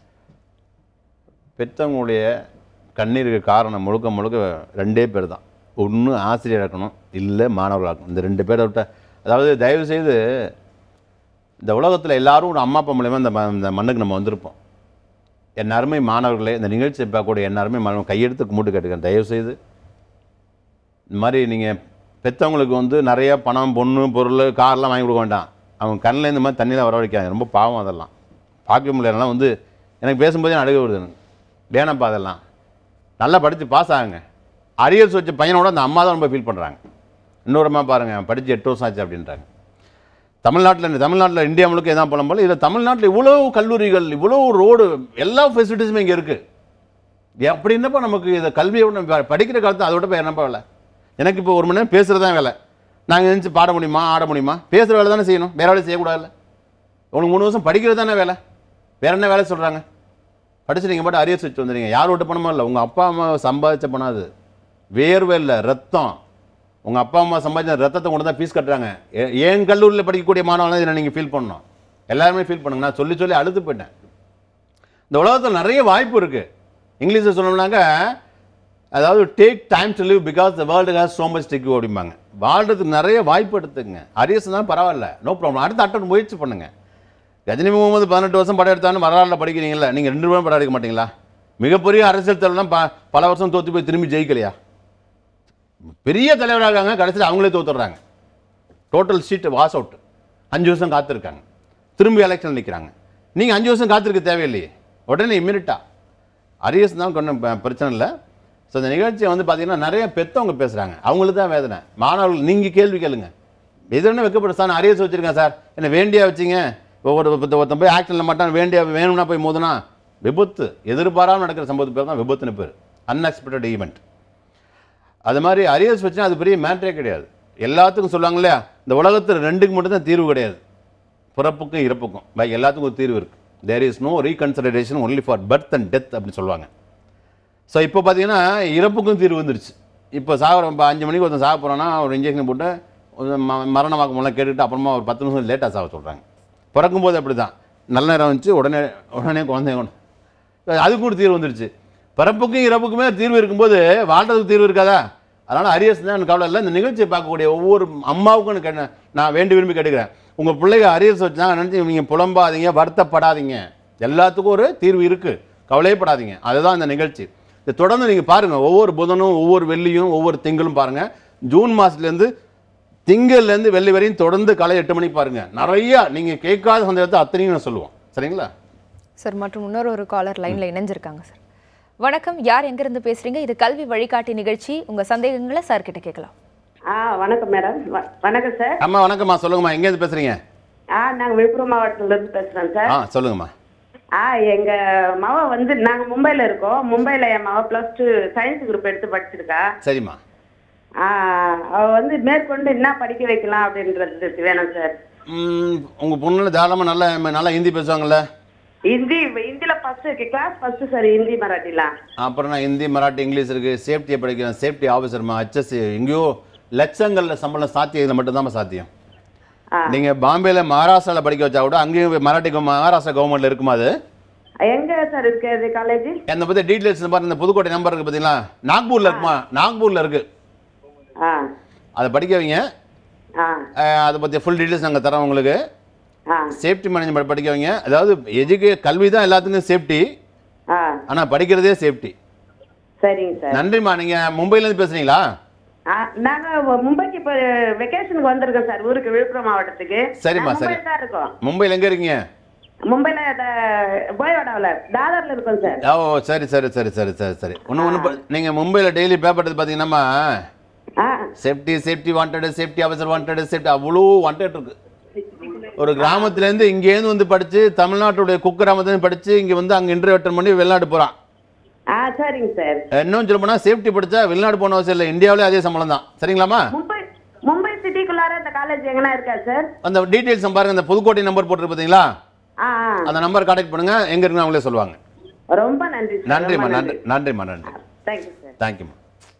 பெற்றவங்களுடைய கண்ணீருக்கு காரணம் முழுக்க முழுக்க ரெண்டே பேர் தான் ஒன்று ஆசிரியர் இருக்கணும் இல்லை மாணவர்களாக இருக்கணும் இந்த ரெண்டு பேரை விட்ட அதாவது தயவு செய்து இந்த உலகத்தில் எல்லாரும் ஒரு அம்மா அப்பா மூலயமா இந்த ம- இந்த மண்ணுக்கு நம்ம வந்திருப்போம் என் அருமை மாணவர்களே இந்த நிகழ்ச்சியை பார்க்கக்கூடிய என் அருமை மாணவன் கையெடுத்து கும்பிட்டு கேட்டுக்கிறேன் தயவு செய்து இந்த மாதிரி நீங்கள் பெற்றவங்களுக்கு வந்து நிறைய பணம் பொண்ணு பொருள் கார்லாம் வாங்கி கொடுக்க வேண்டாம் அவங்க கண்ணில் இந்த மாதிரி தண்ணியில் வரவழைக்காங்க ரொம்ப பாவம் அதெல்லாம் பார்க்க முடியலலாம் வந்து எனக்கு பேசும்போதே எனக்கு அழுக வருது எனக்கு வேணாம்ப்பா அதெல்லாம் நல்லா படித்து பாஸ் ஆகுங்க அரியர்ஸ் வச்ச பையனோட அந்த அம்மா தான் ரொம்ப ஃபீல் பண்ணுறாங்க இன்னொரு அம்மா பாருங்கள் படித்து எட்டு வருஷம் ஆச்சு அப்படின்றாங்க தமிழ்நாட்டில் தமிழ்நாட்டில் இந்தியா முழுக்க எதான் போல போல இதில் தமிழ்நாட்டில் இவ்வளோ கல்லூரிகள் இவ்வளோ ரோடு எல்லா ஃபெசிலிட்டிஸுமே இங்கே இருக்குது அப்படி என்னப்பா நமக்கு இதை கல்வியை விட நம்ம படிக்கிற காலத்து அதை விட போய் என்னப்பா வேலை எனக்கு இப்போ ஒரு மணி நேரம் பேசுகிறது தான் வேலை நாங்கள் எழுந்துச்சு பாட முடியுமா ஆட முடியுமா பேசுகிற வேலை தானே செய்யணும் வேற வேலை செய்யக்கூடாதுல்ல உனக்கு மூணு வருஷம் படிக்கிறது தானே வேலை வேற என்ன வேலை சொல்கிறாங்க படிச்சு நீங்கள் பாட்டு அரியர்ஸ் வச்சு வந்துடுங்க யார் விட்ட பணமும் இல்லை உங்கள் அப்பா அம்மா சம்பாதிச்ச பணம் அது வேர்வை இல்லை ரத்தம் உங்கள் அப்பா அம்மா சம்பாதிச்ச ரத்தத்தை கொண்டு தான் ஃபீஸ் கட்டுறாங்க எ- என் கல்லூரியில் படிக்கக்கூடிய மாணவர்கள் இதை நீங்கள் ஃபீல் பண்ணணும் எல்லாருமே ஃபீல் பண்ணுங்க நான் சொல்லி சொல்லி அழுது போயிட்டேன் இந்த உலகத்தில் நிறைய வாய்ப்பு இருக்குது இங்கிலீஷில் சொன்னோம்னாக்க அதாவது take time to live because the world has so much tech அப்படிம்பாங்க வாழ்றதுக்கு நிறைய வாய்ப்பு எடுத்துங்க அரியர்ஸ் தான் பரவாயில்ல நோ ப்ராப்ளம் அடுத்த அட்டன் முயற்சி பண்ணுங்க கஜினி முகமது பதினெட்டு வருஷம் படம் எடுத்தாலும் வரலாறுல படிக்கிறீங்களா நீங்கள் ரெண்டு பேரும் படம் எடுக்க மாட்டீங்களா மிகப்பெரிய அரசியல் தலைவர்லாம் ப பல வருஷம் தோத்து போய் திரும்பி ஜெயிக்கலையா பெரிய தலைவராகாங்க கடைசியில் அவங்களே தோத்துடுறாங்க டோட்டல் சீட் வாஸ் அவுட் அஞ்சு வருஷம் காத்திருக்காங்க திரும்பி எலெக்ஷன் நிற்கிறாங்க நீங்கள் அஞ்சு வருஷம் காத்திருக்க தேவையில்லையே உடனே இம்மினிட்டா அரியஸ் தான் கொஞ்சம் ப- பிரச்சனை இல்லை ஸோ இந்த நிகழ்ச்சியை வந்து பார்த்தீங்கன்னா நிறைய பெத்தவங்க பேசுகிறாங்க அவங்களுக்கு தான் வேதனை மாணவர்கள் நீங்கள் கேள்வி கேளுங்க எது ஒன்று வைக்கப்பட்ட சார் அரியஸ் வச்சுருக்கேன் சார் என்ன வேண்டியா வச்சிங்க ஒவ்வொரு ஒருத்த- ஒருத்தன் போய் ஆக்ஷனில் மாட்டான் வேண்டியா வேணும்னா போய் மோதுனா விபத்து எதிர்பாராமல் நடக்கிற சம்பவத்து பேர் தான் விபத்துன்னு பேர் அன்எக்ஸ்பெக்டட் ஈவெண்ட் அது மாதிரி அரியர்ஸ் வச்சுனா அது பெரிய மேட்டரே கிடையாது எல்லாத்துக்கும் சொல்லுவாங்க இல்லையா இந்த உலகத்தில் ரெண்டுக்கு மட்டும் தான் தீர்வு கிடையாது பிறப்புக்கும் இறப்புக்கும் பை எல்லாத்துக்கும் ஒரு தீர்வு இருக்குது there is no reconsideration only for birth and death அப்படின்னு சொல்லுவாங்க ஸோ இப்போ பார்த்தீங்கன்னா இறப்புக்கும் தீர்வு வந்துருச்சு இப்போ சாகிற இப்போ அஞ்சு மணிக்கு ஒருத்தன் சாக போகிறான்னா ஒரு இன்ஜெக்ஷன் போட்டு ஒரு ம- மரண வாக்குமூலம் கேட்டுட்டு அப்புறமா ஒரு பத்து நிமிஷம் லேட்டாக சாக சொல்கிறாங்க பிறக்கும்போது அப்படி தான் நல்ல நேரம் வந்துச்சு உடனே உடனே குழந்தைங்க கொண்டு அதுக்கும் ஒரு தீர்வு வந்துருச்சு பிறப்புக்கும் இறப்புக்குமே தீர்வு இருக்கும்போது வாழ்றதுக்கு தீர்வு இருக்காதா அதனால் அரியர்ஸ் தான் எனக்கு கவலை இல்லை இந்த நிகழ்ச்சியை பார்க்கக்கூடிய ஒவ்வொரு அம்மாவுக்கும் எனக்கு என்ன- நான் வேண்டி விரும்பி கேட்டுக்கிறேன் உங்கள் பிள்ளைங்க அரியர்ஸ் வச்சாங்க நினச்சி நீங்கள் புலம்பாதீங்க வருத்தப்படாதீங்க எல்லாத்துக்கும் ஒரு தீர்வு இருக்குது கவலையப்படாதீங்க அதுதான் இந்த நிகழ்ச்சி இதை தொடர்ந்து நீங்கள் பாருங்கள் ஒவ்வொரு புதனும் ஒவ்வொரு வெள்ளியும் ஒவ்வொரு திங்களும் பாருங்கள் ஜூன் மாதத்துலேருந்து திங்கள்லேருந்து வெள்ளி வரையும் தொடர்ந்து காலை எட்டு மணிக்கு பாருங்கள் நிறையா நீங்கள் கேட்காத சந்தேகத்தை அத்தனையும் நான் சொல்லுவோம் சரிங்களா சார் மற்றும் இன்னொரு ஒரு காலர் லைன்ல இணைஞ்சிருக்காங்க சார் வணக்கம் யார் எங்கிருந்து பேசுறீங்க இது கல்வி வழிகாட்டி நிகழ்ச்சி உங்க சந்தேகங்களை சார் கிட்ட கேட்கலாம் ஆ வணக்கம் மேடம் வ- வணக்கம் சார் அம்மா வணக்கம்மா சொல்லுங்கம்மா எங்கேருந்து பேசுகிறீங்க ஆ நாங்கள் விழுப்புரம் மாவட்டத்துல இருந்து பேசுகிறோம் சார் ஆ சொல்லுங்கம்மா ஆ எங்க மவ வந்து நாங்க மும்பைல இருக்கோம் மும்பைல என் மவ பிளஸ் டூ சயின்ஸ் குரூப் எடுத்து படிச்சிருக்கா சரிம்மா ஆ, அவ வந்து மேற்கொண்டு என்ன படிக்க வைக்கலாம் அப்படின்றது வேணும் சார் ம், உங்க பொண்ணு தாராளமாக நல்லா நல்லா ஹிந்தி பேசுவாங்கல்ல ஹிந்தி ஹிந்தில first class first sir Hindi மராட்டிலாம் அப்புறம் நான் ஹிந்தி மராட்டி இங்கிலீஷ் இருக்குது சேஃப்டியை படிக்கிறேன் சேஃப்டி ஆஃபீஸர்மா ஹெச்எஸ்சி எங்கேயோ லட்சங்களில் சம்பளம் சாத்தியம் இதில் மட்டும்தான் சாத்தியம் ஆ. நீங்கள் பாம்பேயில் மகாராஷ்டிராவில் படிக்க வச்சா கூட அங்கேயும் மராட்டி கவ- மகாராஷ்டிரா கவர்மெண்ட்டில் இருக்குமா அது எங்க சார் இருக்கு அது காலேஜ் என்னை பற்றி டீட்டெயில்ஸ் பாருங்க இந்த புதுக்கோட்டை நம்பர் இருக்குது பார்த்தீங்களா நாக்பூரில் இருக்குமா நாக்பூரில் இருக்குது ஆ அதை படிக்க வைங்க ஆ அஹ், அதை பற்றி ஃபுல் டீட்டெயில்ஸ் நாங்கள் தரோம் உங்களுக்கு ஆ சேஃப்டி மேனேஜ்மெண்ட் படிக்க வைங்க அதாவது எஜுகே கல்வி தான் எல்லாத்துக்கும் சேஃப்டி ஆ ஆனால் படிக்கிறதே சேஃப்டி சரிங்க சார் நன்றிம்மா நீங்கள் மும்பையிலேருந்து பேசுகிறீங்களா ஆ, நாங்க மும்பைக்கு இப்போ வெக்கேஷனுக்கு வந்திருக்கோம் சார் ஊருக்கு விழுப்புரம் மாவட்டத்துக்கு சரிம்மா, நான் சரி. மும்பைல தான் இருக்கோம் மும்பையில் எங்கே இருக்கீங்க மும்பைல த- போயவாடாவில் தாதர்ல இருக்கோம் சார் ஓ சரி சரி சரி சரி சரி சரி ஒன்று ஒன்று நீங்கள் மும்பையில் டெய்லி பேப்பர் எடுத்து பார்த்தீங்கன்னா ஆ safety safety wanted safety officer wanted safety அவ்வளோ வாண்டட் இருக்கு ஒரு கிராமத்துலேருந்து இங்கேருந்து வந்து படித்து தமிழ்நாட்டுடைய குக்கிராமத்துலேருந்து படித்து இங்கே வந்து அங்கே இன்டர்வியூ அட்டன் பண்ணி வெளிநாடு போகிறான் ஆ சரிங்க சார் இன்னும் சொல்ல போனால் சேஃப்டி படித்தா வெளிநாடு போன அவசியம் இல்லை இந்தியாவிலே அதே சம்பளம் தான் சரிங்களாம்மா மும்பை மும்பை சிட்டிக்குள்ளார இந்த காலேஜ் எங்கனா இருக்கா சார் அந்த டீட்டெயில்ஸ் பாருங்க அந்த புதுக்கோட்டை நம்பர் போட்டு பார்த்தீங்களா ஆ ஆ அந்த நம்பர் கான்டாக்ட் பண்ணுங்க எங்க இருக்குன்னு அவங்களே சொல்லுவாங்க ரொம்ப நன்றி சார் நன்றிம்மா நன்றி நன்றிம்மா நன்றி தேங்க்யூ சார் தேங்க்யூம்மா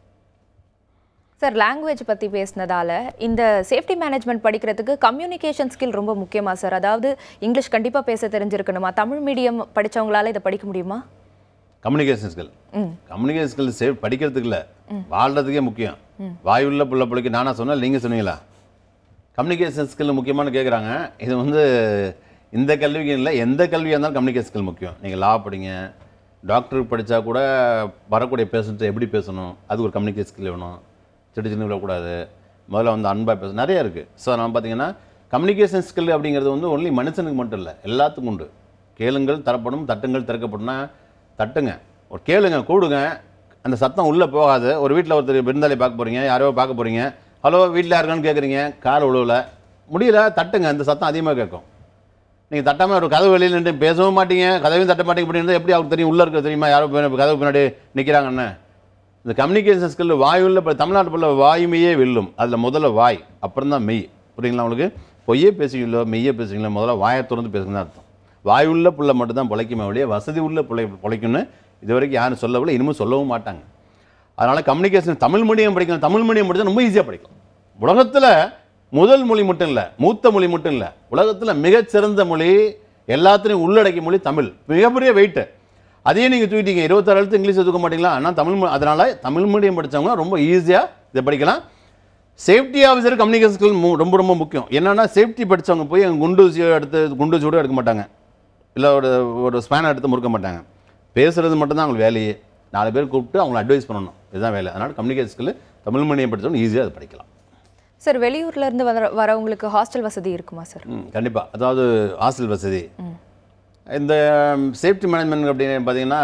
சார் லாங்குவேஜ் பற்றி பேசினதால இந்த சேஃப்டி மேனேஜ்மெண்ட் படிக்கிறதுக்கு கம்யூனிகேஷன் ஸ்கில் ரொம்ப முக்கியமா சார் அதாவது இங்கிலீஷ் கண்டிப்பாக பேச தெரிஞ்சிருக்கணுமா தமிழ் மீடியம் படிச்சவங்களால இதை படிக்க முடியுமா கம்யூனிகேஷன் ஸ்கில் ம் கம்யூனிகேஷன் ஸ்கில் சேவ் படிக்கிறதுக்கு இல்லை வாழ்றதுக்கே முக்கியம் வாயுள்ள புள்ள பிள்ளைக்கு நானா சொன்னேன் நீங்கள் சொன்னீங்களா கம்யூனிகேஷன் ஸ்கில் முக்கியமானு கேட்குறாங்க இது வந்து இந்த கல்விக்கு இல்லை எந்த கல்வியாக இருந்தாலும் கம்யூனிகேஷன் ஸ்கில் முக்கியம் நீங்கள் லா படிங்க டாக்டருக்கு படித்தா கூட வரக்கூடிய பேஷண்ட்டை எப்படி பேசணும் அது ஒரு கம்யூனிகேஷன் ஸ்கில் வேணும் திட்டு சின்ன விடக்கூடாது முதல்ல வந்து அன்பாக பேச நிறைய இருக்குது ஸோ நம்ம பார்த்தீங்கன்னா கம்யூனிகேஷன் ஸ்கில் அப்படிங்கிறது வந்து ஒன்லி மனுஷனுக்கு மட்டும் இல்லை எல்லாத்துக்கும் உண்டு கேளுங்கள் தரப்படும் தட்டுங்கள் திறக்கப்படும்னா தட்டுங்க ஒரு கேளுங்க கூடுங்க அந்த சத்தம் உள்ளே போகாது ஒரு வீட்டில் ஒருத்தர் விருந்தாளி பார்க்க போகிறீங்க யாரோ பார்க்க போகிறீங்க ஹலோ வீட்டில் யாருக்கான்னு கேட்குறீங்க கால் உழவுல முடியல தட்டுங்க அந்த சத்தம் அதிகமாக கேட்கும் நீங்கள் தட்டாமல் ஒரு கதவு வெளியில் நின்று பேசவும் மாட்டீங்க கதவையும் தட்ட மாட்டீங்க இப்படி இருந்தால் எப்படி அவருக்கு தெரியும் உள்ளே இருக்க தெரியுமா யாரோ பின்ன- கதவு பின்னாடி நிற்கிறாங்கன்னு இந்த கம்யூனிகேஷன் ஸ்கில் வாயுள்ள இப்போ தமிழ்நாட்டு போல வாயுமையே வெல்லும் அதில் முதல்ல வாய் அப்புறம் தான் மெய் புரியுங்களா உங்களுக்கு பொய்யே பேசுவீங்களோ மெய்யே பேசுவீங்களோ முதல்ல வாயை திறந்து பேசுங்க அர்த்தம் வாயுள்ள புள்ள மட்டும்தான் பிழைக்குமே ஒழிய வசதி உள்ள பிள்ளை பிழைக்கும்னு இது வரைக்கும் யாரும் சொல்லவில்லை இனிமேல் சொல்லவும் மாட்டாங்க அதனால் கம்யூனிகேஷன் தமிழ் மீடியம் படிக்கணும் தமிழ் மீடியம் படித்தா ரொம்ப ஈஸியாக படிக்கலாம் உலகத்தில் முதல் மொழி மட்டும் இல்லை மூத்த மொழி மட்டும் இல்லை உலகத்தில் மிகச்சிறந்த மொழி எல்லாத்துலையும் உள்ளடக்கிய மொழி தமிழ் மிகப்பெரிய வெயிட்டு அதையே நீங்கள் தூக்கிட்டீங்க இருபத்தாறு எழுத்து இங்கிலீஷ் தூக்க மாட்டீங்களா ஆனால் தமிழ் மொ- அதனால தமிழ் மீடியம் படித்தவங்க ரொம்ப ஈஸியாக இதை படிக்கலாம் சேஃப்டி ஆஃபீஸர் கம்யூனிகேஷன் ஸ்கில் ரொம்ப ரொம்ப முக்கியம் என்னன்னா சேஃப்டி படிச்சவங்க போய் அங்கே குண்டூசி எடுத்து குண்டூசி கூட எடுக்க மாட்டாங்க இல்லை ஒரு ஒரு ஸ்பேனர் எடுத்து முறுக்க மாட்டாங்க பேசுறது மட்டும்தான் அவங்களுக்கு வேலையே நாலு பேர் கூப்பிட்டு அவங்களை அட்வைஸ் பண்ணணும் இதுதான் வேலை அதனால் கம்யூனிகேஷன் ஸ்கில் தமிழ் மொழியை படித்தவங்க ஈஸியாக அதை படிக்கலாம் சார் வெளியூர்ல இருந்து வர வரவங்களுக்கு ஹாஸ்டல் வசதி இருக்குமா சார் ம் கண்டிப்பாக அதாவது ஹாஸ்டல் வசதி இந்த சேஃப்டி மேனேஜ்மெண்ட் அப்படின்னு பார்த்தீங்கன்னா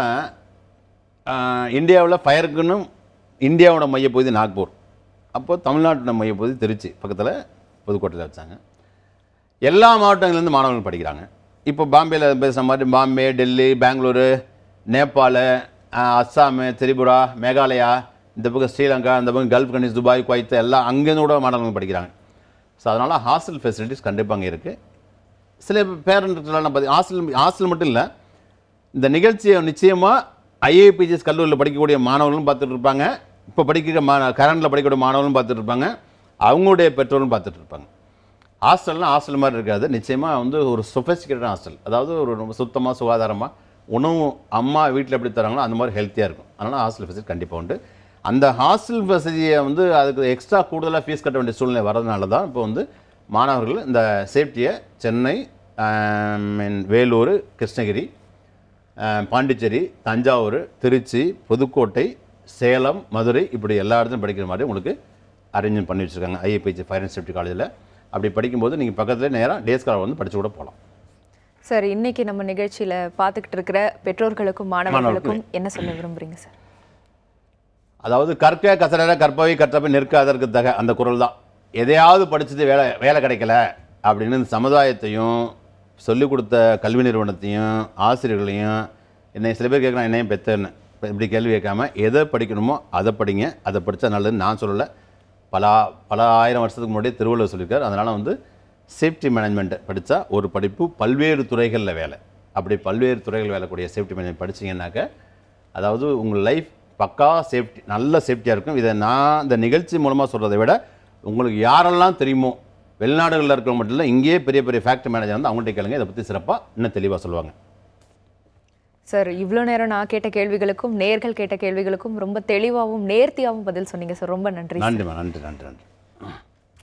இந்தியாவில் ஃபயருக்குன்னு இந்தியாவோட மையப்பகுதி நாக்பூர் அப்போ தமிழ்நாட்டோட மையப்பகுதி திருச்சி பக்கத்தில் புதுக்கோட்டையில் வச்சாங்க எல்லா மாவட்டங்கள்லேருந்து மாணவர்கள் படிக்கிறாங்க இப்போ பாம்பேயில் பேசுகிற மாதிரி பாம்பே டெல்லி பெங்களூரு நேபாள் ஆஹ், அஸ்ஸாமு திரிபுரா மேகாலயா இந்த பக்கம் ஸ்ரீலங்கா இந்த பக்கம் கல்ஃப் கண்ட்ரிஸ் துபாய் குவைத் எல்லாம் அங்கேருந்து கூட மாணவர்கள் படிக்கிறாங்க ஸோ அதனால் ஹாஸ்டல் ஃபெசிலிட்டிஸ் கண்டிப்பாக அங்கே இருக்குது சில பேரண்ட்லாம் பார்த்தி ஹாஸ்டல் ஹாஸ்டல் மட்டும் இல்லை இந்த நிகழ்ச்சியை நிச்சயமாக ஐஏபிஜிஎஸ் கல்லூரியில் படிக்கக்கூடிய மாணவர்களும் பார்த்துட்டு இருப்பாங்க இப்போ படிக்கிற மா கரண்டில் படிக்கக்கூடிய மாணவர்களும் பார்த்துட்டு இருப்பாங்க அவங்களுடைய பெற்றோரும் பார்த்துட்டு இருப்பாங்க ஹாஸ்டல்னால் ஹாஸ்டல் மாதிரி இருக்காது நிச்சயமாக வந்து ஒரு சொஃபஸ்டிகேட்டட் ஹாஸ்டல் அதாவது ஒரு ரொம்ப சுத்தமாக சுகாதாரமாக உணவு அம்மா வீட்டில் எப்படி தராங்களோ அந்த மாதிரி ஹெல்த்தியாக இருக்கும் அதனால் ஹாஸ்டல் ஃபெசிலிட்டி கண்டிப்பாக உண்டு அந்த ஹாஸ்டல் வசதியை வந்து அதுக்கு எக்ஸ்ட்ரா கூடுதலாக ஃபீஸ் கட்ட வேண்டிய சூழ்நிலை வரதுனால தான் இப்போ வந்து மாணவர்கள் இந்த சேஃப்டியை சென்னை ஆம், மீன் வேலூர் கிருஷ்ணகிரி ஆஹ், பாண்டிச்சேரி தஞ்சாவூர் திருச்சி புதுக்கோட்டை சேலம் மதுரை இப்படி எல்லா இடத்துலையும் படிக்கிற மாதிரி உங்களுக்கு அரேஞ்ச்மெண்ட் பண்ணி வச்சுருக்காங்க ஐஏபிஜி ஃபயர் அண்ட் சேஃப்டி காலேஜில் அப்படி படிக்கும்போது நீங்கள் பக்கத்தில் நேராக டே ஸ்காலர் வந்து படிச்சு கூட போகலாம் சார் இன்னைக்கு நம்ம நிகழ்ச்சியில பார்த்துக்கிட்டு இருக்கிற பெற்றோர்களுக்கும் மாணவர்களுக்கும் என்ன சொல்ல விரும்புறீங்க சார் அதாவது கற்க கசடர கற்பவை கற்றப்பை நிற்க அதற்கு தக அந்த குரல் தான் எதையாவது படிச்சது வேலை வேலை கிடைக்கல அப்படின்னு இந்த சமுதாயத்தையும் சொல்லிக் கொடுத்த கல்வி நிறுவனத்தையும் ஆசிரியர்களையும் என்னை சில பேர் கேட்குறான் என்னையும் பெத்தன்னு இப்ப இப்படி கேள்வி கேட்காம எதை படிக்கணுமோ அதை படிங்க அதை படித்தா நல்லதுன்னு நான் சொல்லலை பல பல ஆயிரம் வருஷத்துக்கு முன்னாடியே திருவள்ளுவர் சொல்லியிருக்கார் அதனால் வந்து சேஃப்டி மேனேஜ்மெண்ட் படித்தா ஒரு படிப்பு பல்வேறு துறைகளில் வேலை அப்படி பல்வேறு துறைகள் வேலைக்கூடிய சேஃப்டி மேனேஜ்மெண்ட் படிச்சீங்கன்னாக்க அதாவது உங்கள் லைஃப் பக்கா சேஃப்டி நல்ல சேஃப்டியாக இருக்கும் இதை நான் இந்த நிகழ்ச்சி மூலமாக சொல்கிறதை விட உங்களுக்கு யாரெல்லாம் தெரியுமோ வெளிநாடுகளில் இருக்கிறவங்க மட்டும் இல்லை இங்கேயே பெரிய பெரிய ஃபேக்ட்ரி மேனேஜர் வந்து அவங்கள்ட்ட கேளுங்க இதை பற்றி சிறப்பாக இன்னும் தெளிவாக சொல்லுவாங்க சார் இவ்வளோ நேரம் நான் கேட்ட கேள்விகளுக்கும் நேர்கள் கேட்ட கேள்விகளுக்கும் ரொம்ப தெளிவாகவும் நேர்த்தியாகவும் பதில் சொன்னீங்க சார் ரொம்ப நன்றி நன்றிம்மா நன்றி நன்றி நன்றி